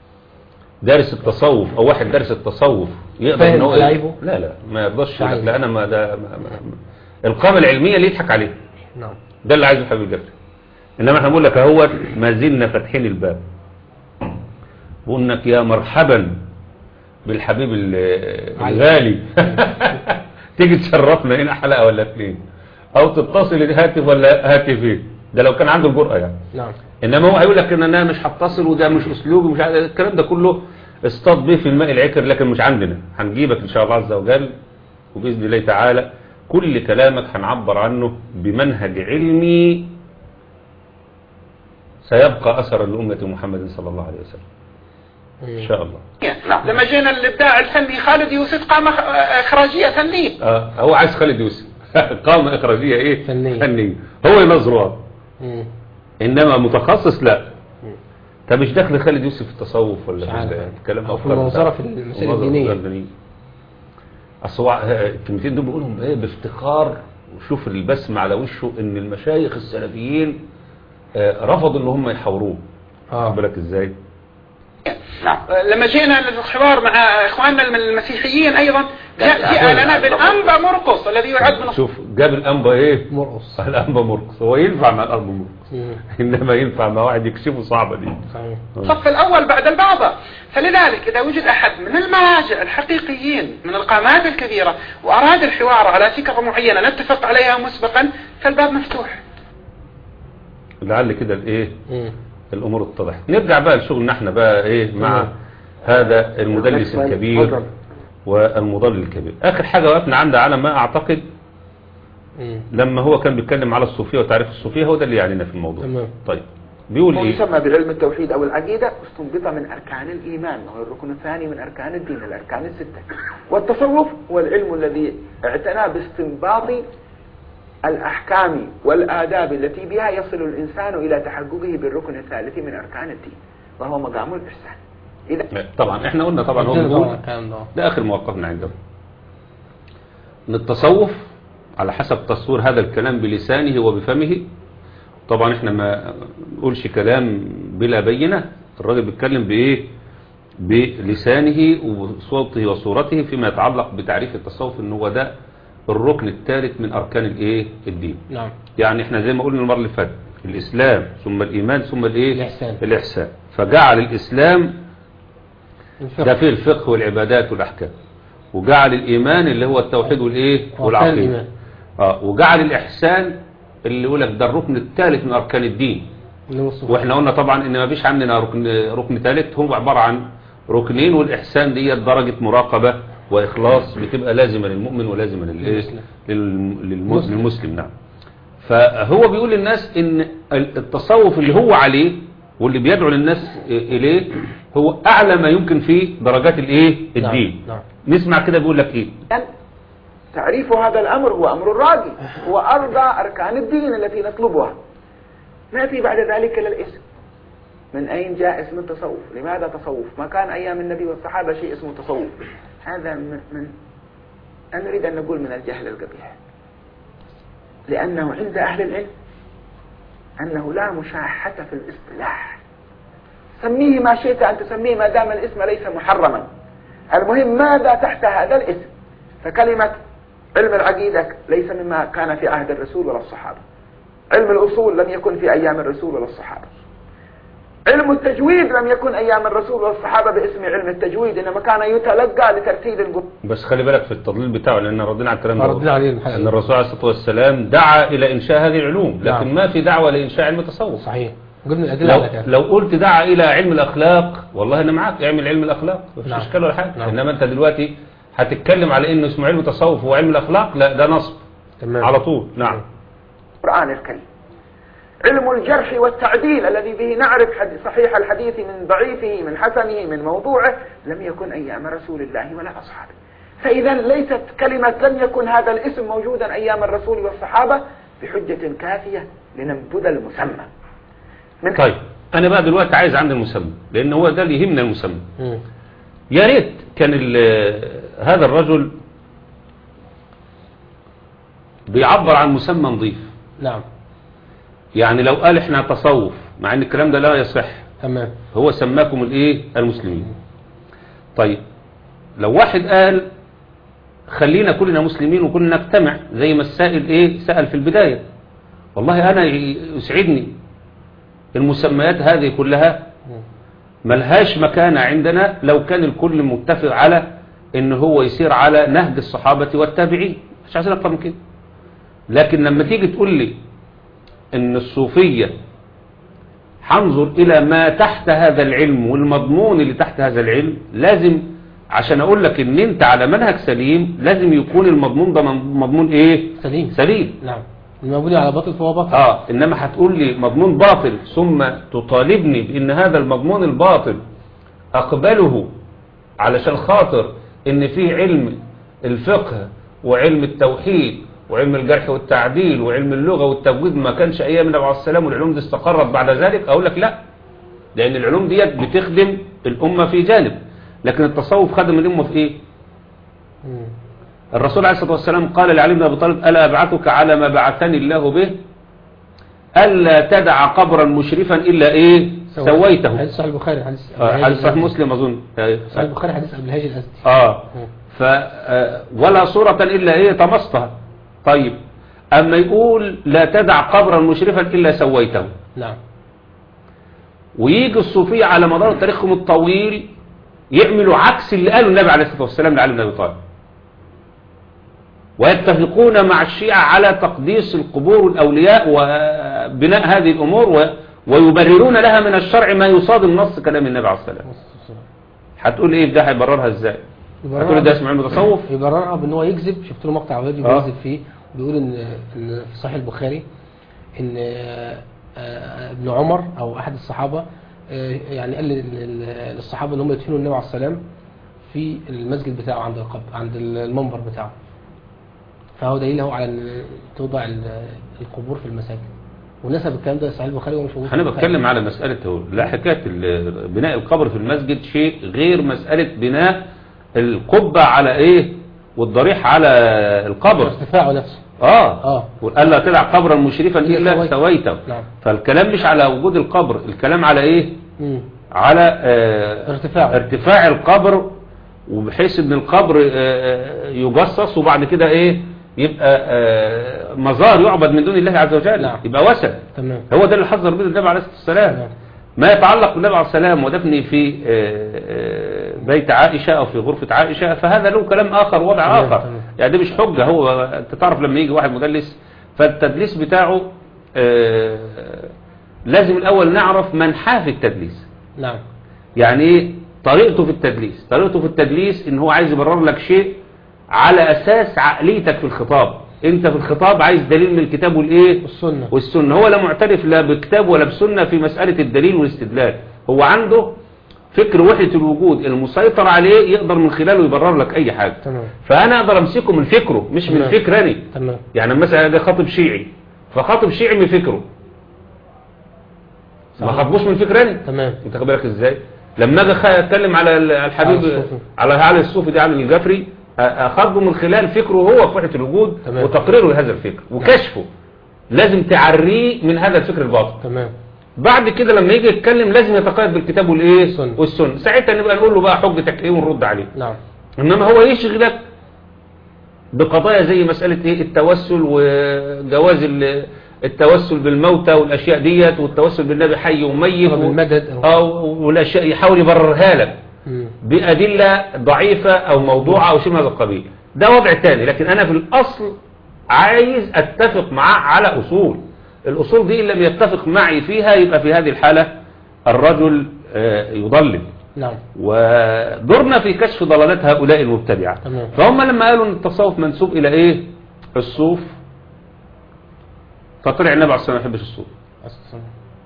B: دارس التصوف او واحد دارس التصوف يقدر
A: فاهم
B: ان هو
A: ملاعبه؟
B: لا لا ما يرضاش يقول لك
A: صحيح.
B: لا انا ما ده ما ما ما القامه العلميه اللي يضحك عليه
A: نعم
B: ده اللي عايزه حبيب الجبري انما احنا بنقول لك اهو ما زلنا فاتحين الباب بقول لك يا مرحبا بالحبيب ال-
A: علي.
B: الغالي تيجي تشرفنا هنا حلقه ولا اثنين او تتصل هاتف ولا هاتفين ده لو كان عنده الجرأه يعني
A: نعم
B: انما هو هيقول لك ان انا مش هتصل وده مش اسلوبي مش عارف- الكلام ده كله اصطاد بيه في الماء العكر لكن مش عندنا هنجيبك ان شاء الله عز وجل وباذن الله تعالى كل كلامك هنعبر عنه بمنهج علمي سيبقى اثرا لامه محمد صلى الله عليه وسلم ان شاء الله
C: نعم.
D: لما جينا الإبداع الفني خالد يوسف قام أخ- إخراجية فنية
B: آه هو عايز خالد يوسف قامه اخراجيه ايه
A: فنية.
B: فنيه هو ينظرها
A: مم.
B: انما متخصص لا طب مش داخل خالد يوسف في التصوف ولا
A: مش عارف.
B: في الكلام
A: أو في
B: أفكار
A: المنظرة
B: بتاع-
A: في المسائل
B: المنظرة
A: الدينية.
B: الدينية. اصل هو الكلمتين دول بيقولهم ايه بافتخار وشوف البسمة على وشه ان المشايخ السلفيين آه، رفضوا ان هم يحاوروه
A: اه
B: خد بالك ازاي
C: نعم
D: لما جينا للحوار مع اخواننا المسيحيين ايضا جاء
C: لا،
D: جاء
C: لا،
D: لنا
C: لا،
D: بالانبا مرقص الذي يعد من
B: شوف جاب الانبا ايه
A: مرقص
B: الانبا مرقص هو ينفع مع الانبا مرقص
A: مم.
B: انما ينفع مع واحد يكشفه صعبة دي
A: صحيح
D: الصف الاول بعد البعض فلذلك اذا وجد احد من المراجع الحقيقيين من القامات الكبيرة واراد الحوار على فكرة معينة نتفق عليها مسبقا فالباب مفتوح
B: لعل كده الايه
A: مم.
B: الامور اتضحت نرجع بقى لشغلنا احنا بقى ايه مع
A: تمام.
B: هذا المدلس
A: اتفضل.
B: الكبير والمضلل الكبير اخر حاجة وقفنا عندها على ما اعتقد
A: مم.
B: لما هو كان بيتكلم على الصوفية وتعريف الصوفية هو ده اللي يعنينا في الموضوع
A: تمام.
B: طيب بيقول
F: هو
B: ايه
F: يسمى بعلم التوحيد او العقيدة استنبط من اركان الايمان وهو الركن الثاني من اركان الدين الاركان الستة والتصوف هو العلم الذي اعتنى باستنباط الاحكام والاداب التي بها يصل الانسان الى تحققه بالركن الثالث من اركان الدين وهو مقام الاحسان اذا
B: طبعا احنا قلنا طبعا هو
A: عندنا
B: بيقول
A: طبعا الكلام ده
B: ده اخر موقفنا عنده ان التصوف على حسب تصوير هذا الكلام بلسانه وبفمه طبعا احنا ما نقولش كلام بلا بينة الراجل بيتكلم بايه بلسانه وصوته وصورته فيما يتعلق بتعريف التصوف ان هو ده الركن الثالث من اركان الايه الدين
A: نعم
B: يعني احنا زي ما قلنا المره اللي فاتت الاسلام ثم الايمان ثم الايه
A: الإحسان.
B: الاحسان فجعل الاسلام
A: الفقه.
B: ده فيه الفقه والعبادات والاحكام وجعل الايمان اللي هو التوحيد والايه
A: وأركان
B: والعقيده
A: الإيمان.
B: اه وجعل الاحسان اللي يقول لك ده الركن الثالث من اركان الدين
A: اللي هو الصوفية.
B: واحنا قلنا طبعا ان ما فيش عندنا ركن ركن ثالث هو عباره عن ركنين والإحسان دي درجة مراقبة وإخلاص بتبقى لازمة للمؤمن ولازمة للإيه؟
A: للمسلم.
B: للم- للم-
A: مسلم.
B: للمسلم نعم فهو بيقول للناس ان التصوف اللي هو عليه واللي بيدعو للناس اليه هو اعلى ما يمكن في درجات الايه الدين
A: نعم.
B: نسمع كده بيقول لك ايه
F: تعريف هذا الأمر هو أمر راقي هو أرضى أركان الدين التي نطلبها نأتي بعد ذلك إلى الاسم من أين جاء اسم التصوف لماذا تصوف ما كان أيام النبي والصحابة شيء اسمه تصوف هذا من, من أنا نريد أن نقول من الجهل القبيح لأنه عند أهل العلم أنه لا مشاحة في الاصطلاح سميه ما شئت أن تسميه ما دام الاسم ليس محرما المهم ماذا تحت هذا الاسم فكلمة علم العقيدة ليس مما كان في عهد الرسول ولا الصحابة علم الأصول لم يكن في أيام الرسول ولا الصحابة علم التجويد لم يكن أيام الرسول والصحابة باسم علم التجويد إنما كان يتلقى لترتيل القرآن
B: بس خلي بالك في التضليل بتاعه لان ردينا على الكلام ده
A: ردينا عليه الحقيقة.
B: ان الرسول عليه الصلاه والسلام دعا الى انشاء هذه العلوم لكن
A: نعم.
B: ما في دعوه لانشاء علم التصوف
A: صحيح وجبنا الأدلة
B: لو
A: على كده
B: لو قلت دعا الى علم الاخلاق والله انا معاك اعمل علم الاخلاق مفيش
A: نعم.
B: اشكال ولا حاجه
A: نعم.
B: انما انت دلوقتي هتتكلم على انه اسمه علم تصوف وعلم الاخلاق لا ده نصب
A: تمام
B: على طول نعم
F: الكريم علم الجرح والتعديل الذي به نعرف حد- صحيح الحديث من ضعيفه من حسنه من موضوعه لم يكن أيام رسول الله ولا أصحابه فإذا ليست كلمة لم يكن هذا الاسم موجودا أيام الرسول والصحابة بحجة كافية لننبذ المسمى من
B: طيب انا بقى دلوقتي عايز عند المسمى لان هو ده اللي يهمنا المسمى
A: مم.
B: يا ريت كان ال- هذا الرجل بيعبر عن مسمى نظيف
A: نعم
B: يعني لو قال احنا تصوف مع ان الكلام ده لا يصح
A: تمام
B: هو سماكم الايه المسلمين طيب لو واحد قال خلينا كلنا مسلمين وكلنا نجتمع زي ما السائل ايه سأل في البداية والله انا يسعدني المسميات هذه كلها ملهاش مكانة عندنا لو كان الكل متفق على ان هو يسير على نهج الصحابة والتابعين مش عايزين اكتر من كده لكن لما تيجي تقول لي ان الصوفية هنظر الى ما تحت هذا العلم والمضمون اللي تحت هذا العلم لازم عشان اقول لك ان انت على منهج سليم لازم يكون المضمون ده مضمون ايه
A: سليم
B: سليم
A: نعم المبني على باطل فهو باطل
B: اه انما هتقول لي مضمون باطل ثم تطالبني بان هذا المضمون الباطل اقبله علشان خاطر ان في علم الفقه وعلم التوحيد وعلم الجرح والتعديل وعلم اللغة والتوجيد ما كانش ايام النبي عليه السلام والعلوم دي استقرت بعد ذلك اقول لك لا لان العلوم ديت بتخدم الامة في جانب لكن التصوف خدم الامة في ايه
A: مم.
B: الرسول عليه الصلاة والسلام قال لعلي بن أبي طالب ألا أبعثك على ما بعثني الله به ألا تدع قبرا مشرفا إلا إيه سويته
A: حديث صحيح البخاري حديث
B: آه، حديث صحيح مسلم أظن آه،
A: صحيح البخاري حديث أبو الهاجي الأزدي
B: آه ف آه، ولا صورة إلا إيه طمستها طيب أما يقول لا تدع قبرا مشرفا إلا سويته
A: نعم
B: ويجي الصوفية على مدار تاريخهم الطويل يعملوا عكس اللي قاله النبي عليه الصلاة والسلام لعلي بن أبي طالب ويتفقون مع الشيعة على تقديس القبور والأولياء وبناء هذه الأمور و... ويبررون لها من الشرع ما يصادم نص كلام النبي عليه الصلاة والسلام هتقول ايه ده هيبررها ازاي هتقول ده اسمه علم تصوف
A: يبررها بان هو يكذب شفت له مقطع فيديو
B: آه.
A: بيكذب فيه بيقول ان ان في صحيح البخاري ان آه، آه، ابن عمر او احد الصحابه آه، يعني قال لل- لل- للصحابه ان هم يدفنوا النبي عليه السلام في المسجد بتاعه عند القبر عند المنبر بتاعه فهو دليل اهو على ان توضع ال- القبور في المساجد ونسب الكلام ده صحيح البخاري ومش موجود في
B: انا
A: البخاري.
B: بتكلم على مسألة هو لا حكاية ال- بناء القبر في المسجد شيء غير مسألة بناء القبة على ايه والضريح على القبر
A: ارتفاعه نفسه
B: اه
A: اه
B: وقال لا تدع قبرا مشرفا الا
A: سويته.
B: سويته
A: نعم.
B: فالكلام مش على وجود القبر الكلام على ايه
A: مم.
B: على آه
A: ارتفاعه.
B: ارتفاع القبر وبحيث ان القبر آه، آه، يجصص وبعد كده ايه يبقى آه، مزار يعبد من دون الله عز وجل
A: نعم.
B: يبقى وثن
A: تمام
B: هو ده اللي حذر به النبي عليه الصلاه والسلام
A: نعم.
B: ما يتعلق بالنبي عليه السلام ودفنه في آه، آه، بيت عائشة أو في غرفة عائشة فهذا له كلام آخر وضع
A: تمام،
B: آخر
A: تمام.
B: يعني ده مش حجة هو أنت تعرف لما يجي واحد مدلس فالتدليس بتاعه آه، لازم الأول نعرف منحاه في التدليس
A: نعم
B: يعني ايه طريقته في التدليس طريقته في التدليس ان هو عايز يبرر لك شيء على اساس عقليتك في الخطاب انت في الخطاب عايز دليل من الكتاب والايه
A: والسنة
B: والسنة هو لا معترف لا بكتاب ولا بسنة في مسألة الدليل والاستدلال هو عنده فكر وحدة الوجود المسيطر عليه يقدر من خلاله يبرر لك اي حاجة
A: تمام
B: فانا اقدر امسكه من فكره مش من
A: تمام.
B: فكرني
A: تمام
B: يعني مثلا ده خاطب شيعي فخاطب شيعي من فكره ما
A: صحيح.
B: خاطبوش من فكرني
A: تمام
B: انت خد بالك ازاي لما اجي أخ- اتكلم على ال- الحبيب
A: على الصوفي.
B: على علي الصوفي ده علي الجفري أ- اخاطبه من خلال فكره هو في وحدة الوجود
A: تمام.
B: وتقريره لهذا الفكر وكشفه لازم تعريه من هذا الفكر الباطل
A: تمام
B: بعد كده لما يجي يتكلم لازم يتقيد بالكتاب والايه
A: والسنة.
B: والسنه ساعتها نبقى نقول له بقى حجتك ايه ونرد عليه
A: نعم
B: انما هو يشغلك بقضايا زي مسألة ايه التوسل وجواز ال- التوسل بالموتى والاشياء ديت والتوسل بالنبي حي وميت
A: طب
B: و-
A: المدد
B: او والاشياء يحاول يبررها لك
A: مم.
B: بأدلة ضعيفة او موضوعة او شيء من هذا القبيل ده وضع تاني لكن انا في الاصل عايز اتفق معاه على اصول الاصول دي ان لم يتفق معي فيها يبقى في هذه الحالة الرجل آه، يضلل
A: نعم
B: ودورنا في كشف ضلالات هؤلاء المبتدعة
A: تمام.
B: فهم لما قالوا ان التصوف منسوب الى ايه الصوف فطلع النبي عليه الصلاة والسلام ما يحبش الصوف
A: أصلاً.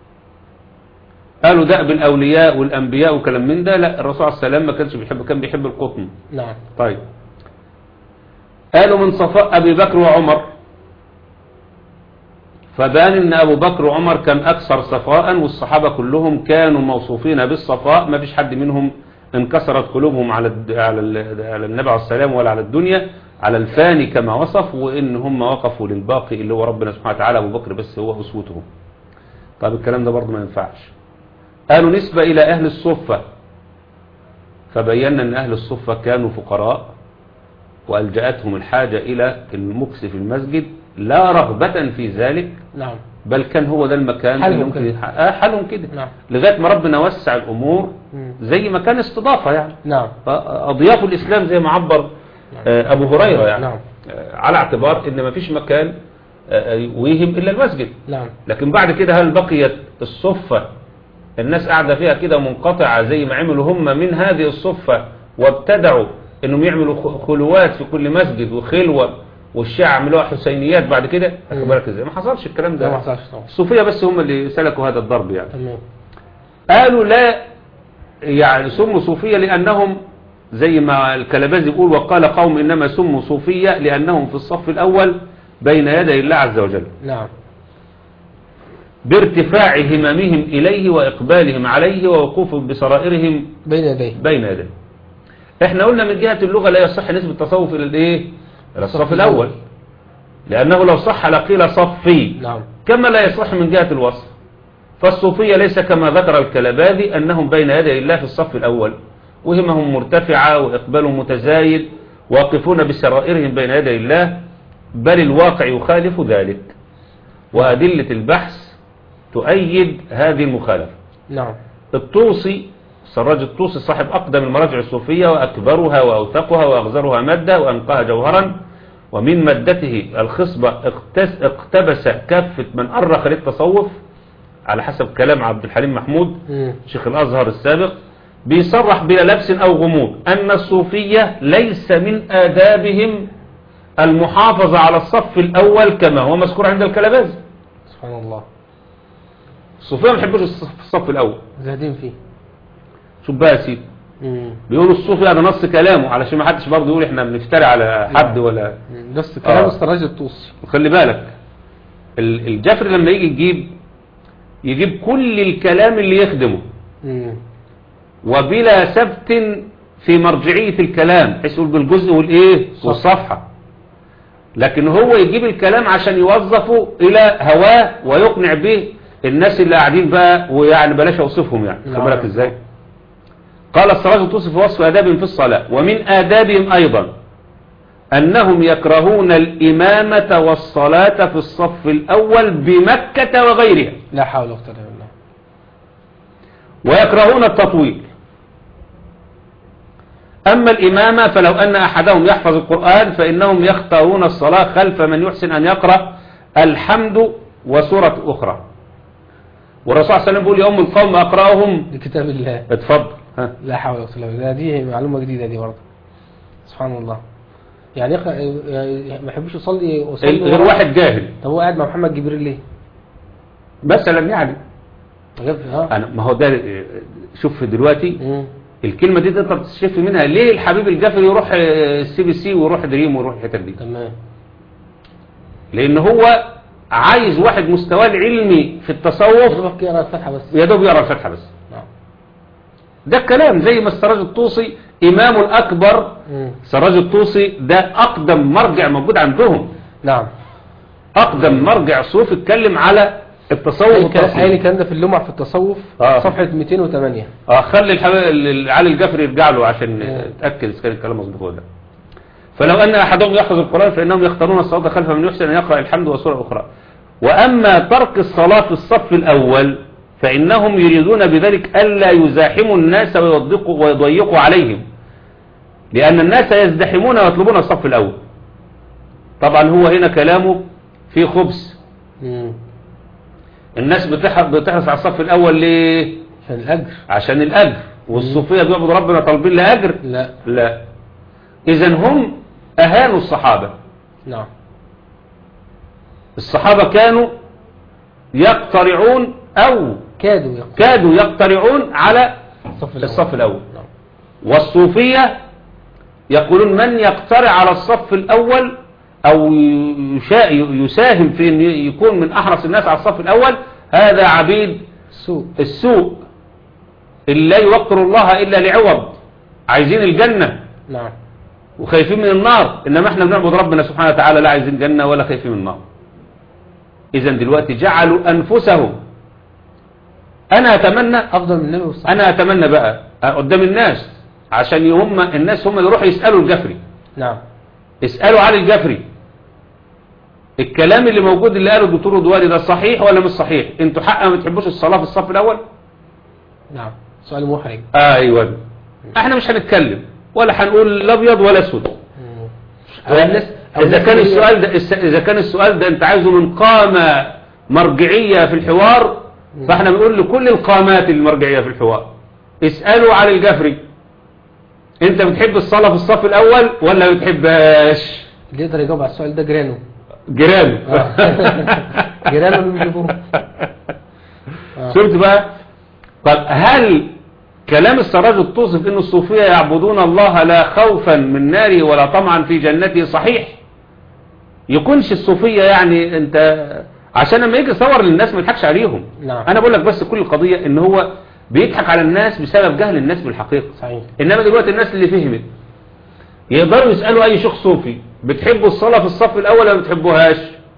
B: قالوا ده بالاولياء والانبياء وكلام من ده لا الرسول عليه السلام ما كانش بيحب كان بيحب القطن
A: نعم
B: طيب قالوا من صفاء ابي بكر وعمر فبان ان ابو بكر وعمر كان اكثر صفاء والصحابه كلهم كانوا موصوفين بالصفاء ما فيش حد منهم انكسرت قلوبهم على الد- على ال- على النبي عليه السلام ولا على الدنيا على الفاني كما وصف وان هم وقفوا للباقي اللي هو ربنا سبحانه وتعالى ابو بكر بس هو اسوتهم طيب الكلام ده برضه ما ينفعش قالوا نسبة إلى أهل الصفة فبينا أن أهل الصفة كانوا فقراء وألجأتهم الحاجة إلى المكس في المسجد لا رغبة في ذلك
A: نعم
B: بل كان هو ده المكان
A: حالهم
B: اللي ممكن
A: كده.
B: يح- آه حالهم كده
A: نعم.
B: لغاية ما ربنا وسع الأمور
A: مم.
B: زي ما كان استضافة يعني
A: نعم
B: أضياف الإسلام زي ما عبر آه، أبو هريرة يعني
A: نعم.
B: آه، على اعتبار أن ما فيش مكان آه، يوهم إلا المسجد
A: نعم
B: لكن بعد كده هل بقيت الصفة الناس قاعدة فيها كده منقطعة زي ما عملوا هم من هذه الصفة وابتدعوا انهم يعملوا خ- خلوات في كل مسجد وخلوة والشيعة عملوها حسينيات بعد كده
A: مم.
B: بالك ازاي ما حصلش الكلام
A: ده ما
B: ده
A: حصلش طبعا
B: الصوفية بس هم اللي سلكوا هذا الضرب يعني
A: تمام
B: قالوا لا يعني سموا صوفية لأنهم زي ما الكلبازي يقول وقال قوم إنما سموا صوفية لأنهم في الصف الأول بين يدي الله عز وجل
A: نعم
B: بارتفاع هممهم إليه وإقبالهم عليه ووقوفهم بسرائرهم
A: بين يديه
B: بين يديه احنا قلنا من جهة اللغة لا يصح نسبة التصوف إلى الإيه إلى الصف
A: الصف
B: الأول
A: الأول.
B: لأنه لو صح لقيل صفي
A: نعم
B: كما لا يصح من جهة الوصف فالصوفية ليس كما ذكر الكلباذي أنهم بين يدي الله في الصف الأول وهمهم مرتفعة وإقبالهم متزايد واقفون بسرائرهم بين يدي الله بل الواقع يخالف ذلك وأدلة البحث تؤيد هذه المخالفة
A: نعم
B: الطوسي سراج الطوسي صاحب أقدم المراجع الصوفية وأكبرها وأوثقها وأغزرها مادة وأنقاها جوهرا ومن مادته الخصبة اقتس- اقتبس كافة من أرخ للتصوف على حسب كلام عبد الحليم محمود
A: مم.
B: شيخ الأزهر السابق بيصرح بلا لبس أو غموض أن الصوفية ليس من آدابهم المحافظة على الصف الأول كما هو مذكور عند الكلباز
A: سبحان الله
B: الصوفية ما بيحبوش الصف الصف الأول
A: زاهدين فيه
B: شوف بقى يا سيدي
A: مم.
B: بيقولوا الصوفي هذا نص كلامه علشان ما حدش برضه يقول احنا بنفتري على حد ولا
A: مم. نفس كلام
B: آه.
A: السراج الطوسي
B: خلي بالك ال- الجفر لما يجي يجيب يجيب كل الكلام اللي يخدمه
A: مم.
B: وبلا سبت في مرجعية الكلام بحيث يقول بالجزء والايه
A: صح.
B: والصفحة لكن هو يجيب الكلام عشان يوظفه الى هواه ويقنع به الناس اللي قاعدين بقى ويعني بلاش اوصفهم يعني خلي
A: نعم.
B: بالك ازاي قال السراج توصف وصف آدابهم في الصلاة ومن آدابهم أيضا أنهم يكرهون الإمامة والصلاة في الصف الأول بمكة وغيرها
A: لا حول ولا قوة إلا بالله
B: ويكرهون التطويل أما الإمامة فلو أن أحدهم يحفظ القرآن فإنهم يختارون الصلاة خلف من يحسن أن يقرأ الحمد وسورة أخرى والرسول صلى الله عليه وسلم بيقول يوم القوم أقرأهم
A: لكتاب الله
B: اتفضل ها
A: لا حول ولا قوة الا بالله دي معلومة جديدة دي برضه سبحان الله يعني يقرأ يعني ما يحبش يصلي وصلي
B: غير
A: ورا-
B: واحد جاهل
A: طب هو قاعد مع محمد جبريل ليه؟
B: مثلا يعني
A: غير اه
B: أنا ما هو ده شوف دلوقتي
A: مم.
B: الكلمة دي تقدر تستشف منها ليه الحبيب الجافري يروح السي بي سي ويروح دريم ويروح الحتت دي
A: تمام
B: لان هو عايز واحد مستواه العلمي في التصوف
A: يضربك يقرا الفاتحة بس
B: يا دوب يقرا الفاتحه بس
A: نعم
B: ده الكلام زي ما السراج الطوسي امامه الاكبر
A: مم.
B: سراج الطوسي ده اقدم مرجع موجود عندهم
A: نعم
B: اقدم مرجع صوفي اتكلم على التصوف
A: قايل
B: والتصوف
A: الكلام ده في اللمع في التصوف
B: آه.
A: صفحة 208
B: اه خلي الحبيب علي الجفري يرجع له عشان
A: مم.
B: يتاكد اذا كان الكلام مظبوط ولا لا فلو ان احدهم يحفظ القران فانهم يختارون الصلاه خلف من يحسن ان يقرا الحمد وسوره اخرى واما ترك الصلاه في الصف الاول فانهم يريدون بذلك الا يزاحموا الناس ويضيقوا ويضيقوا عليهم لان الناس يزدحمون ويطلبون الصف الاول طبعا هو هنا كلامه في خبث
A: مم.
B: الناس بتح- بتحرص على الصف الاول ليه
A: عشان الأجر
B: عشان الأجر والصوفية بيعبدوا ربنا طالبين لأجر
A: لا
B: لا إذا هم أهانوا الصحابة
A: نعم
B: الصحابة كانوا يقترعون أو
A: كادوا يقتلوا
B: كادوا يقترعون على
A: الصف الأول
B: الصف الأول
A: نعم
B: والصوفية يقولون من يقترع على الصف الأول أو يشا- يساهم في أن يكون من أحرص الناس على الصف الأول هذا عبيد
A: السوء
B: السوء اللي لا يوقر الله إلا لعوض عايزين الجنة
A: نعم
B: وخايفين من النار إنما احنا بنعبد ربنا سبحانه وتعالى لا عايزين جنة ولا خايفين من النار إذا دلوقتي جعلوا أنفسهم أنا أتمنى
A: أفضل من النبي والصحابة
B: أنا أتمنى بقى قدام الناس عشان هم الناس هم اللي يروحوا يسألوا الجفري
A: نعم
B: اسألوا علي الجفري الكلام اللي موجود اللي قاله الدكتور رضواني ده صحيح ولا مش صحيح انتوا حق ما بتحبوش الصلاة في الصف الأول
A: نعم سؤال محرج
B: ايوه احنا مش هنتكلم ولا هنقول لا ابيض ولا اسود
A: مم. أو الناس أو
B: اذا
A: الناس
B: كان
A: اللي-
B: السؤال ده اذا كان السؤال ده انت عايزه من قامة مرجعية في الحوار فاحنا بنقول لكل القامات المرجعية في الحوار اسألوا على الجفري انت بتحب الصلاة في الصف الاول ولا ما بتحبهاش
A: اللي يقدر يجاوب على السؤال ده جيرانه
B: جيران
A: آه. جيرانه اللي بيشوفوه آه.
B: شفت بقى طب هل كلام السراج الطوسي في ان الصوفية يعبدون الله لا خوفا من ناره ولا طمعا في جنته صحيح يكونش الصوفية يعني انت عشان لما يجي يصور للناس ما يضحكش عليهم
A: نعم.
B: انا بقول لك بس كل القضية ان هو بيضحك على الناس بسبب جهل الناس بالحقيقة
A: صحيح
B: انما دلوقتي الناس اللي فهمت يقدروا يسألوا اي شخص صوفي بتحبوا الصلاة في الصف الاول ولا ما بتحبوهاش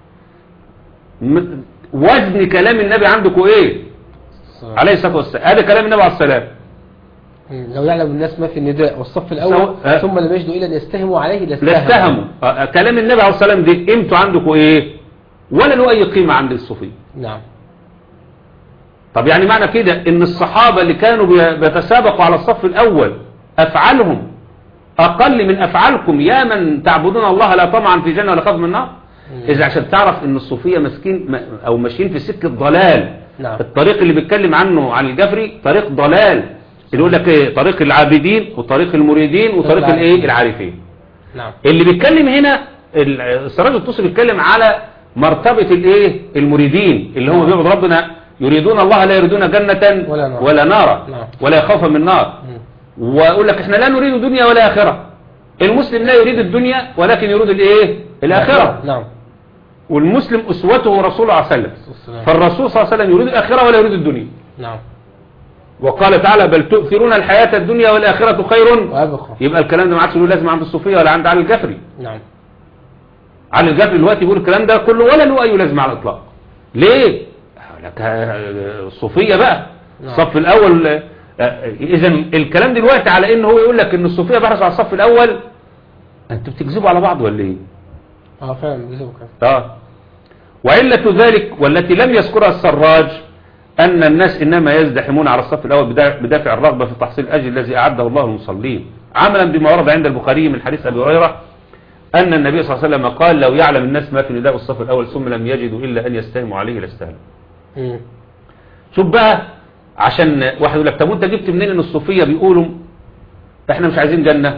B: م- وزن كلام النبي عندكم ايه عليه الصلاة والسلام هذا كلام النبي عليه السلام
A: مم. لو يعلم الناس ما في النداء والصف الأول
B: سواء- آه.
A: ثم لم يجدوا إلا أن يستهموا عليه لاستهموا
B: لاستهموا آه، كلام النبي عليه الصلاة والسلام دي قيمته عندكم ايه ولا له اي قيمة عند الصوفية
A: نعم
B: طب يعني معنى كده ان الصحابة اللي كانوا بي- بيتسابقوا على الصف الاول افعالهم اقل من افعالكم يا من تعبدون الله لا طمعا في جنة ولا خوف من النار اذا عشان تعرف ان الصوفية مسكين م- او ماشيين في سكة ضلال
A: نعم.
B: الطريق اللي بيتكلم عنه عن الجفري طريق ضلال اللي يقول لك ايه طريق العابدين وطريق المريدين وطريق
A: العارفين.
B: الايه العارفين
A: نعم
B: اللي بيتكلم هنا ال- السراج الطوسي بيتكلم على مرتبة الايه المريدين اللي هم بيعبدوا ربنا يريدون الله لا يريدون جنة
A: ولا نار.
B: ولا نارا
A: نعم.
B: ولا يخافا من نار
A: مم.
B: ويقول لك احنا لا نريد دنيا ولا آخرة المسلم لا يريد الدنيا ولكن يريد الايه الآخرة
A: نعم
B: والمسلم أسوته رسول الله صلى الله عليه وسلم
A: والسلام.
B: فالرسول صلى الله عليه وسلم يريد الآخرة ولا يريد الدنيا
A: نعم
B: وقال تعالى بل تؤثرون الحياة الدنيا والآخرة خير
A: وأبقى
B: يبقى الكلام ده ما عادش له لازمه عند الصوفية ولا عند علي الجفري
A: نعم
B: علي الجفري دلوقتي بيقول الكلام ده كله ولا له اي لازمه على الاطلاق ليه لك آه، الصوفيه بقى
A: نعم.
B: الصف الاول اذا الكلام دلوقتي على ان هو يقول لك ان الصوفيه بحثوا على الصف الاول انتوا بتكذبوا على بعض ولا ايه
A: اه فعلا بيسوي كده
B: اه وعلة ذلك والتي لم يذكرها السراج أن الناس إنما يزدحمون على الصف الأول بدافع- بدافع الرغبة في تحصيل الأجر الذي أعده الله للمصلين عملا بما ورد عند البخاري من حديث أبي هريرة أن النبي صلى الله عليه وسلم قال لو يعلم الناس ما في نداء الصف الأول ثم لم يجدوا إلا أن يستهموا عليه لاستهموا
A: مم.
B: شوف بقى عشان واحد يقول لك طب وانت جبت منين ان الصوفيه بيقولوا احنا مش عايزين جنه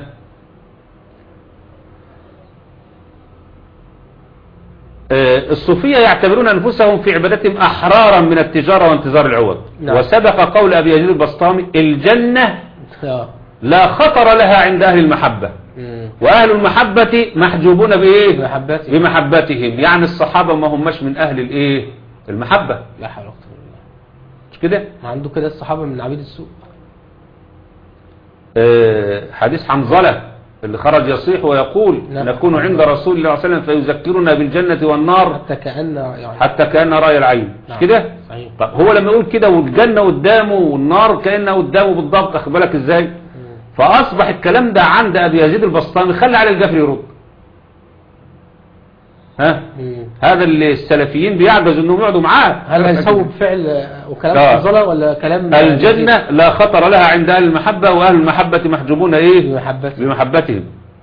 B: آه، الصوفية يعتبرون أنفسهم في عبادتهم أحرارا من التجارة وانتظار العوض
A: نعم.
B: وسبق قول أبي يزيد البسطامي الجنة
A: اه
B: لا خطر لها عند أهل المحبة
A: مم.
B: وأهل المحبة محجوبون بإيه
A: بمحبته
B: بمحبتهم يعني الصحابة ما هماش من أهل الإيه المحبة
A: لا حول ولا قوة إلا بالله
B: مش كده
A: ما عنده كده الصحابة من عبيد السوء
B: آه، حديث حنظلة اللي خرج يصيح ويقول
A: نعم.
B: نكون عند رسول الله صلى الله عليه وسلم فيذكرنا بالجنة والنار
A: حتى كأن يعني
B: حتى كأن رأي العين مش
A: نعم.
B: كده
A: صحيح
B: طب هو لما يقول كده والجنة قدامه والنار كأنها قدامه بالضبط أخد بالك ازاي
A: مم.
B: فأصبح الكلام ده عند أبي يزيد البسطامي خلي على الجفري يرد ها
A: مم.
B: هذا اللي السلفيين بيعجزوا انهم يقعدوا معاه
A: هل هيصوب فعل آه، وكلام
B: آه.
A: حنظلة ولا كلام
B: الجنة لا خطر لها عند أهل المحبة وأهل المحبة محجوبون إيه
A: بمحبته
B: بمحبتهم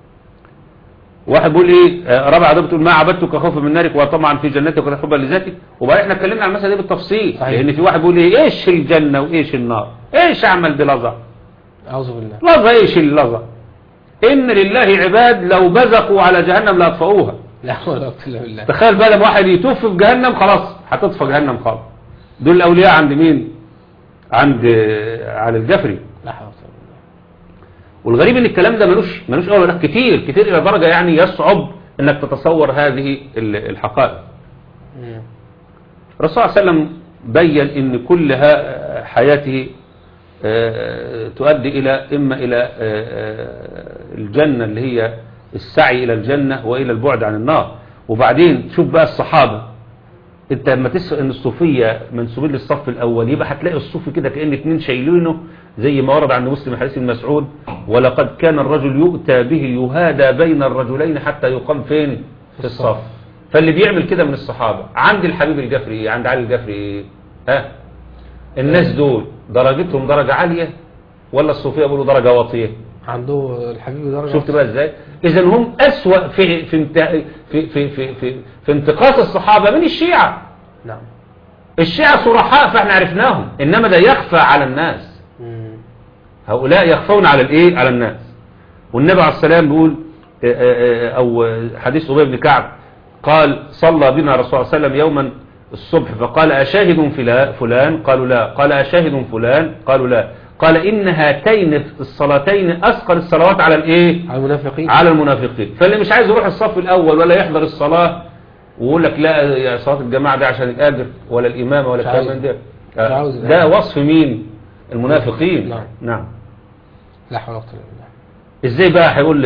B: واحد بيقول ايه آه، رابع عدو بتقول ما عبدتك خوفا من نارك وطمعا في جنتك ولا حبا لذاتك وبعدين احنا اتكلمنا عن المسألة دي بالتفصيل
A: صحيح.
B: لان في واحد بيقول ايه ايش الجنة وايش النار ايش اعمل بلظة
A: أعوذ بالله
B: لظة ايش اللظة ان لله عباد لو بزقوا على جهنم لاطفئوها
A: لا حول ولا قوة إلا بالله
B: تخيل بقى لما واحد يتوف في جهنم خلاص هتطفى جهنم خالص دول الاولياء عند مين عند آه، على الجفري
A: لا حول ولا قوة إلا بالله
B: والغريب ان الكلام ده ملوش ملوش اول ولا كتير كتير الى درجه يعني يصعب انك تتصور هذه ال- الحقائق
A: مم.
B: الرسول صلى الله عليه وسلم بين ان كل ها- حياته آه، تؤدي الى اما الى آه، آه، الجنه اللي هي السعي الى الجنه والى البعد عن النار وبعدين شوف بقى الصحابه انت لما تسمع ان الصوفيه منسوبين للصف الاول يبقى هتلاقي الصوفي كده كان اتنين شايلينه زي ما ورد عند مسلم حديث ابن مسعود ولقد كان الرجل يؤتى به يهادى بين الرجلين حتى يقام فين في الصف فاللي بيعمل كده من الصحابه عند الحبيب الجفري ايه عند علي الجفري ايه ها الناس دول درجتهم درجه عاليه ولا الصوفيه بيقولوا درجه واطيه
A: عنده الحبيب درجة
B: شفت بقى ازاي اذا هم اسوأ في في انت- في في في, في, في انتقاص الصحابه من الشيعه
A: نعم
B: الشيعة صرحاء فاحنا عرفناهم انما ده يخفى على الناس
A: مم.
B: هؤلاء يخفون على الايه على الناس والنبي عليه السلام بيقول آه، آه، آه، او حديث ابي بن كعب قال صلى بنا رسول الله صلى الله عليه وسلم يوما الصبح فقال اشاهد فلا- فلان قالوا لا قال اشاهد فلان قالوا لا قال ان هاتين الصلاتين اثقل الصلوات على الايه
A: على المنافقين
B: على المنافقين فاللي مش عايز يروح الصف الاول ولا يحضر الصلاة ويقول لك لا يا صلاة الجماعة ده عشان الاجر ولا الامامة ولا
A: مش
B: الكلام
A: عاوز.
B: من ده
A: مش عاوز
B: ده
A: الإمامة.
B: وصف مين المنافقين
A: نعم.
B: نعم
A: لا حول ولا قوة إلا بالله
B: ازاي بقى هيقول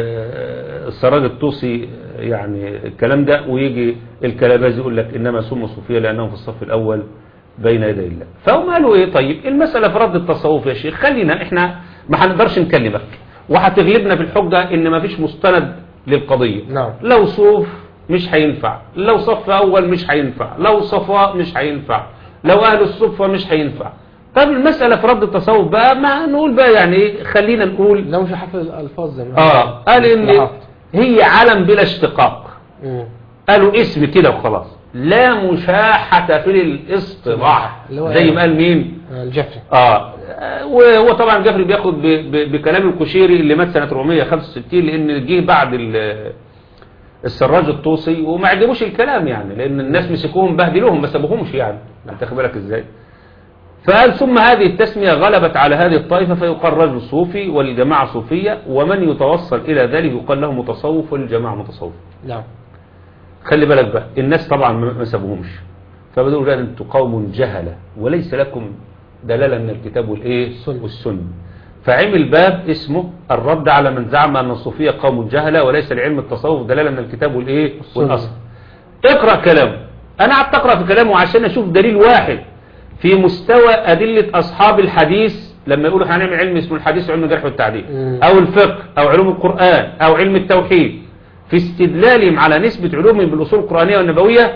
B: آه، السراج الطوسي آه، يعني الكلام ده ويجي الكلاباز يقول لك انما سموا صوفية لانهم في الصف الاول بين يدي الله فهم قالوا ايه طيب المسألة في رد التصوف يا شيخ خلينا احنا ما هنقدرش نكلمك وهتغلبنا في الحجة ان ما فيش مستند للقضية
A: نعم
B: لو صوف مش هينفع لو صف اول مش هينفع لو صفاء مش هينفع لو اهل الصفة مش هينفع طب المسألة في رد التصوف بقى ما نقول بقى يعني ايه خلينا نقول
A: لا مش حفل الألفاظ زي ما
B: اه قال ان
A: الاصطلاحات.
B: هي علم بلا اشتقاق
A: مم.
B: قالوا اسم كده وخلاص لا مشاحة في الاصطلاح
A: اللي هو
B: زي
A: إيه؟
B: ما قال مين
A: آه، الجفري
B: اه وهو طبعا جفري بياخد ب- ب- بكلام الكشيري اللي مات سنة 465 لان جه بعد ال- السراج الطوسي وما عجبوش الكلام يعني لان الناس مسكوهم بهدلوهم ما سابوهمش يعني انت واخد بالك ازاي فقال ثم هذه التسمية غلبت على هذه الطائفة فيقال رجل صوفي والجماعة صوفية ومن يتوصل إلى ذلك يقال له متصوف والجماعة متصوف
A: نعم
B: خلي بالك بقى الناس طبعا ما ما سابوهمش فبدأوا لا انتم قوم جهلة وليس لكم دلالة من الكتاب والايه
A: السنة.
B: والسنة فعمل باب اسمه الرد على من زعم ان الصوفية قوم جهلة وليس لعلم التصوف دلالة من الكتاب والايه
A: والسنة.
B: والاصل اقرأ كلامه انا قعدت اقرأ في كلامه عشان اشوف دليل واحد في مستوى ادلة اصحاب الحديث لما يقولوا هنعمل علم اسمه الحديث وعلم الجرح والتعديل
A: مم.
B: او الفقه او علوم القرآن او علم التوحيد في استدلالهم على نسبة علومهم بالاصول القرآنية والنبوية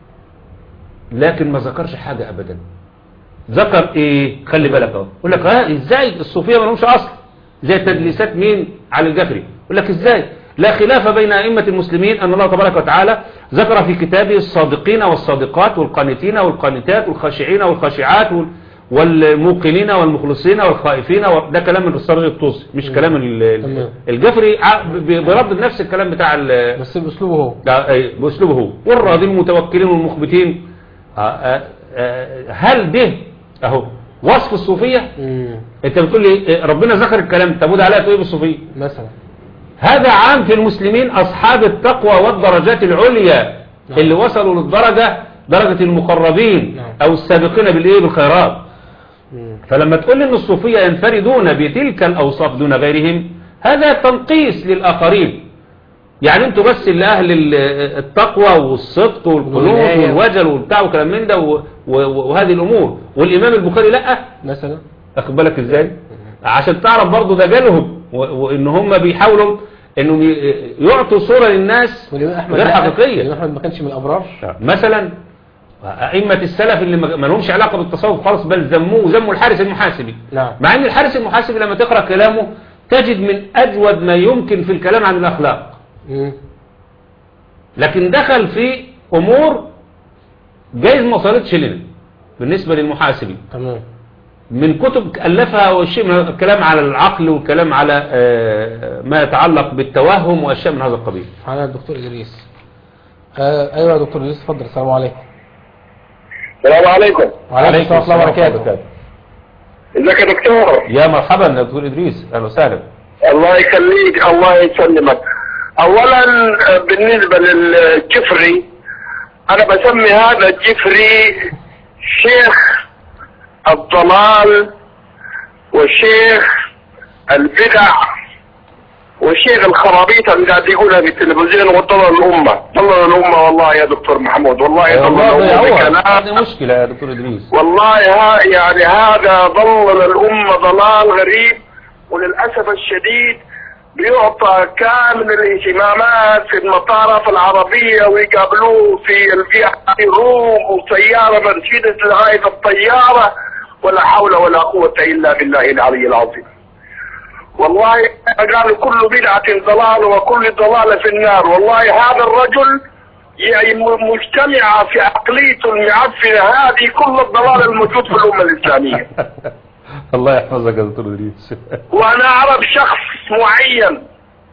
B: لكن ما ذكرش حاجة ابدا ذكر ايه خلي بالك اهو يقول لك ها ازاي الصوفيه ما لهمش اصل زي تدليسات مين على الجفري يقول لك ازاي لا خلاف بين ائمه المسلمين ان الله تبارك وتعالى ذكر في كتابه الصادقين والصادقات والقانتين والقانتات والخاشعين والخاشعات وال- والموقنين والمخلصين والخائفين و- ده كلام الأستاذ الطوسي مش كلام ال- ال-
A: تمام.
B: الجفري ع- ب- بيردد نفس الكلام بتاع ال-
A: بس باسلوبه هو
B: ده أي، بأسلوبه هو والراضين المتوكلين والمخبتين آه، آه، آه، هل ده اهو وصف الصوفية
A: مم.
B: انت بتقول لي آه، ربنا ذكر الكلام طب وده عليها ايه بالصوفية
A: مثلا
B: هذا عام في المسلمين أصحاب التقوى والدرجات العليا
A: نعم.
B: اللي وصلوا للدرجة درجة المقربين
A: نعم.
B: أو السابقين بالإيه بالخيرات
A: مم.
B: فلما تقول لي أن الصوفية ينفردون بتلك الأوصاف دون غيرهم هذا تنقيس للآخرين يعني انتوا بس اللي أهل ال- التقوى والصدق والقنوط
A: والولاية.
B: والوجل والبتاع وكلام من ده و- و- وهذه الأمور والإمام البخاري لأ
A: مثلا
B: اخد بالك ازاي عشان تعرف برضو ده جالهم و- وان هم بيحاولوا انهم ي- يعطوا صورة للناس
A: والإمام أحمد
B: غير
A: لا،
B: حقيقية
A: الإمام أحمد ما كانش من الأبرار
B: مثلا أئمة السلف اللي ما ما لهمش علاقة بالتصوف خالص بل ذموه وذموا الحارس المحاسبي
A: نعم
B: مع ان الحارس المحاسبي لما تقرأ كلامه تجد من أجود ما يمكن في الكلام عن الأخلاق
A: مم.
B: لكن دخل في أمور جايز ما وصلتش لنا بالنسبة للمحاسبي
A: تمام
B: من كتب ألفها والشيء من الكلام على العقل والكلام على آه، ما يتعلق بالتوهم وأشياء من هذا القبيل
A: معانا الدكتور إدريس آه أيوة يا دكتور إدريس اتفضل السلام عليكم
E: السلام عليكم
A: وعليكم السلام ورحمة الله وبركاته
E: ازيك يا دكتور
B: يا مرحبا يا دكتور إدريس أهلا وسهلا
E: الله يخليك الله يسلمك اولا آه، بالنسبة للجفري انا بسمي هذا الجفري شيخ الضلال وشيخ البدع وشيخ الخرابيط اللي قاعد يقولها في التلفزيون وضلل الامة ضلل الامة والله يا دكتور محمود والله ضلل
B: والله
E: الامة
B: هو
E: بكلام
B: هذه مشكلة يا دكتور إدريس
E: والله ها يعني هذا ضلل الأمة ضلال غريب وللأسف الشديد بيعطى كامل الاهتمامات في المطارف العربية ويقابلوه في الفي روم وسيارة مرسيدس لغاية الطيارة ولا حول ولا قوة إلا بالله العلي العظيم والله قالوا كل بدعة ضلال وكل ضلالة في النار والله هذا الرجل يعني م- مجتمعة في عقليته المعفنة هذه كل الضلال الموجود في الأمة الإسلامية
B: الله يحفظك يا دكتور إدريس
E: وأنا أعرف شخص معين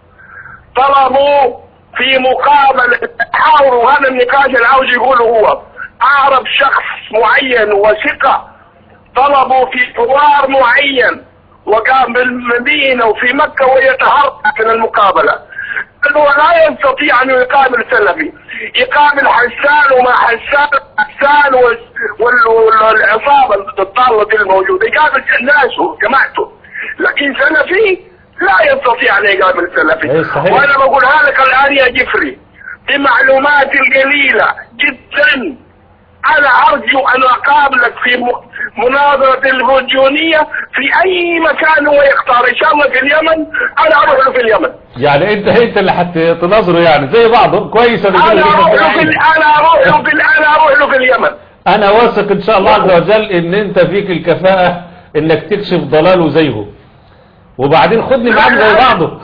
E: طلبوا في مقابلة حاولوا هذا النقاش اللي عاوز يقوله هو أعرف شخص معين وثقة طلبوا في حوار معين وقام بالمدينة وفي مكة ويتهرب من المقابلة هو لا يستطيع أن يقابل سلفي يقابل حسان وما حسان حسان وال- وال- وال- والعصابة الضالة دي الموجودة يقابل ناسه جماعته لكن سلفي لا يستطيع أن يقابل
B: إيه
E: سلفي
B: صحيح.
E: وأنا بقولها لك الآن يا جفري بمعلومات القليلة جدا أنا أرجو أن أقابلك في م- مناظرة الهجونية في أي مكان هو يختار إن شاء الله في اليمن أنا أروح له في اليمن
B: يعني انت انت اللي هتناظره يعني زي بعض كويس
E: أنا أروح له في ال- أنا أروح له في ال- أنا أروح له في اليمن
B: انا واثق ان شاء الله عز وجل ان انت فيك الكفاءة انك تكشف ضلاله زيه وبعدين خدني معاك زي بعضه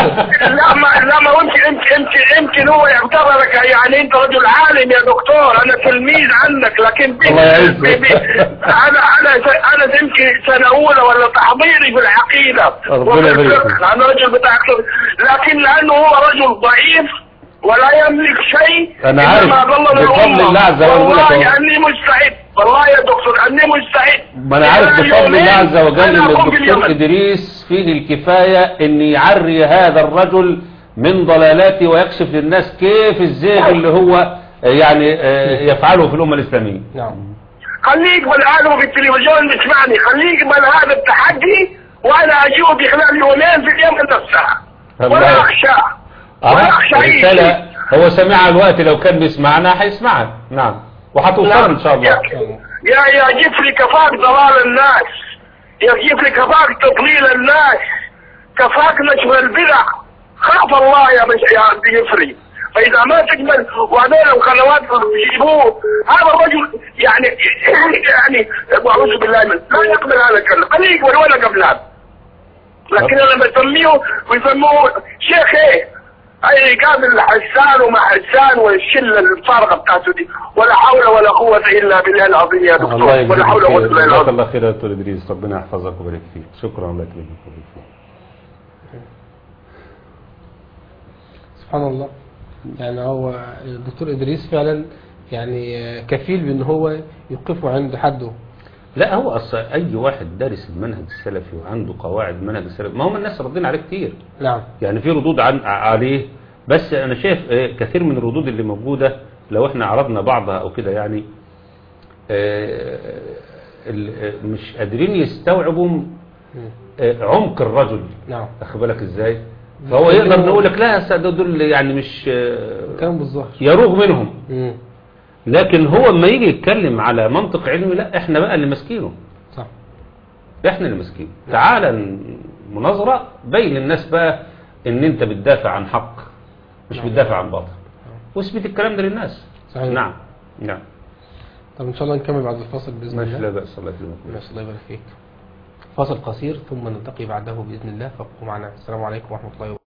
E: لا ما لا ما يمكن يمكن يمكن يمكن هو يعتبرك يعني انت رجل عالم يا دكتور انا تلميذ عنك لكن بي
B: الله يعزك.
E: بي بي انا انا انا يمكن سنه اولى ولا تحضيري في العقيده
B: ربنا
E: وفي
B: يبارك
E: الفقه.
B: فيك.
E: انا رجل بتاع عقيدة. لكن لانه هو رجل ضعيف ولا يملك شيء
B: أنا عارف.
E: إنما ضلل
B: بفضل
E: الأمة.
B: الله عز وجل بقول لك
E: والله
B: أهو.
E: اني مستعد والله يا دكتور اني مستعد
B: ما انا عارف
E: خلال
B: بفضل الله
E: يومين
B: عز وجل
E: أنا
B: ان
E: أكون في
B: الدكتور
E: اليمن.
B: ادريس فيه الكفاية ان يعري هذا الرجل من ضلالاته ويكشف للناس كيف الزيغ اللي هو يعني آه، يفعله في الامة الاسلامية
A: نعم
E: خليه يقبل عالمه في التلفزيون بيسمعني خليه يقبل هذا التحدي وانا اجيبه بخلال يومين في اليمن نفسها
B: الله.
E: ولا اخشى ولا اخشى اي شيء
B: رسالة هو سمعها الوقت لو كان بيسمعنا هيسمعها نعم وهتوصل ان شاء الله
E: يا يا جفري كفاك ضلال الناس يا جفري كفاك تضليل الناس كفاك نشر البدع خاف الله يا مش يا جفري فاذا ما تقبل وهذول القنوات بيجيبوه هذا الرجل يعني يعني اعوذ بالله من لا يقبل هذا الكلام خليه يقبل ولا قبل هذا لكن انا بسميه ويسموه شيخ ايه اي قابل حسان وما حسان والشله الفارغه بتاعته دي ولا حول ولا قوه الا بالله العظيم يا دكتور
B: الله
E: ولا حول ولا
B: يجزيك
E: قوه
B: خير
E: الا
B: جزاك
E: بالله
B: الله خير يا دكتور ادريس ربنا يحفظك ويبارك فيك شكرا لك ويبارك فيك
A: سبحان الله يعني هو الدكتور إدريس فعلا يعني كفيل بأن هو يوقفه عند حده
B: لا هو اصلا اي واحد دارس المنهج السلفي وعنده قواعد المنهج السلفي ما هم الناس راضين عليه كتير
A: نعم
B: يعني في ردود عن عليه بس انا شايف آه، كثير من الردود اللي موجودة لو احنا عرضنا بعضها او كده يعني آه، ال- آه، مش قادرين يستوعبوا
A: مم.
B: آه، عمق الرجل
A: نعم
B: اخد بالك ازاي فهو يقدر نقول لك لا أصل ده دول يعني مش آه،
A: كلام بالظهر
B: يروغ منهم
A: مم.
B: لكن هو لما يجي يتكلم على منطق علمي لا احنا بقى اللي ماسكينه
A: صح
B: احنا اللي ماسكينه تعالى مناظرة بين الناس بقى ان انت بتدافع عن حق مش
A: نعم.
B: بتدافع عن باطل واثبت الكلام ده للناس
A: صحيح.
B: نعم نعم
A: طب إن شاء الله نكمل بعد الفاصل بإذن
B: ماشي
A: الله
B: لا بأس الله يكرمك
A: ماشي الله يبارك فيك فاصل قصير ثم نلتقي بعده بإذن الله فابقوا معنا السلام عليكم ورحمة الله وبركاته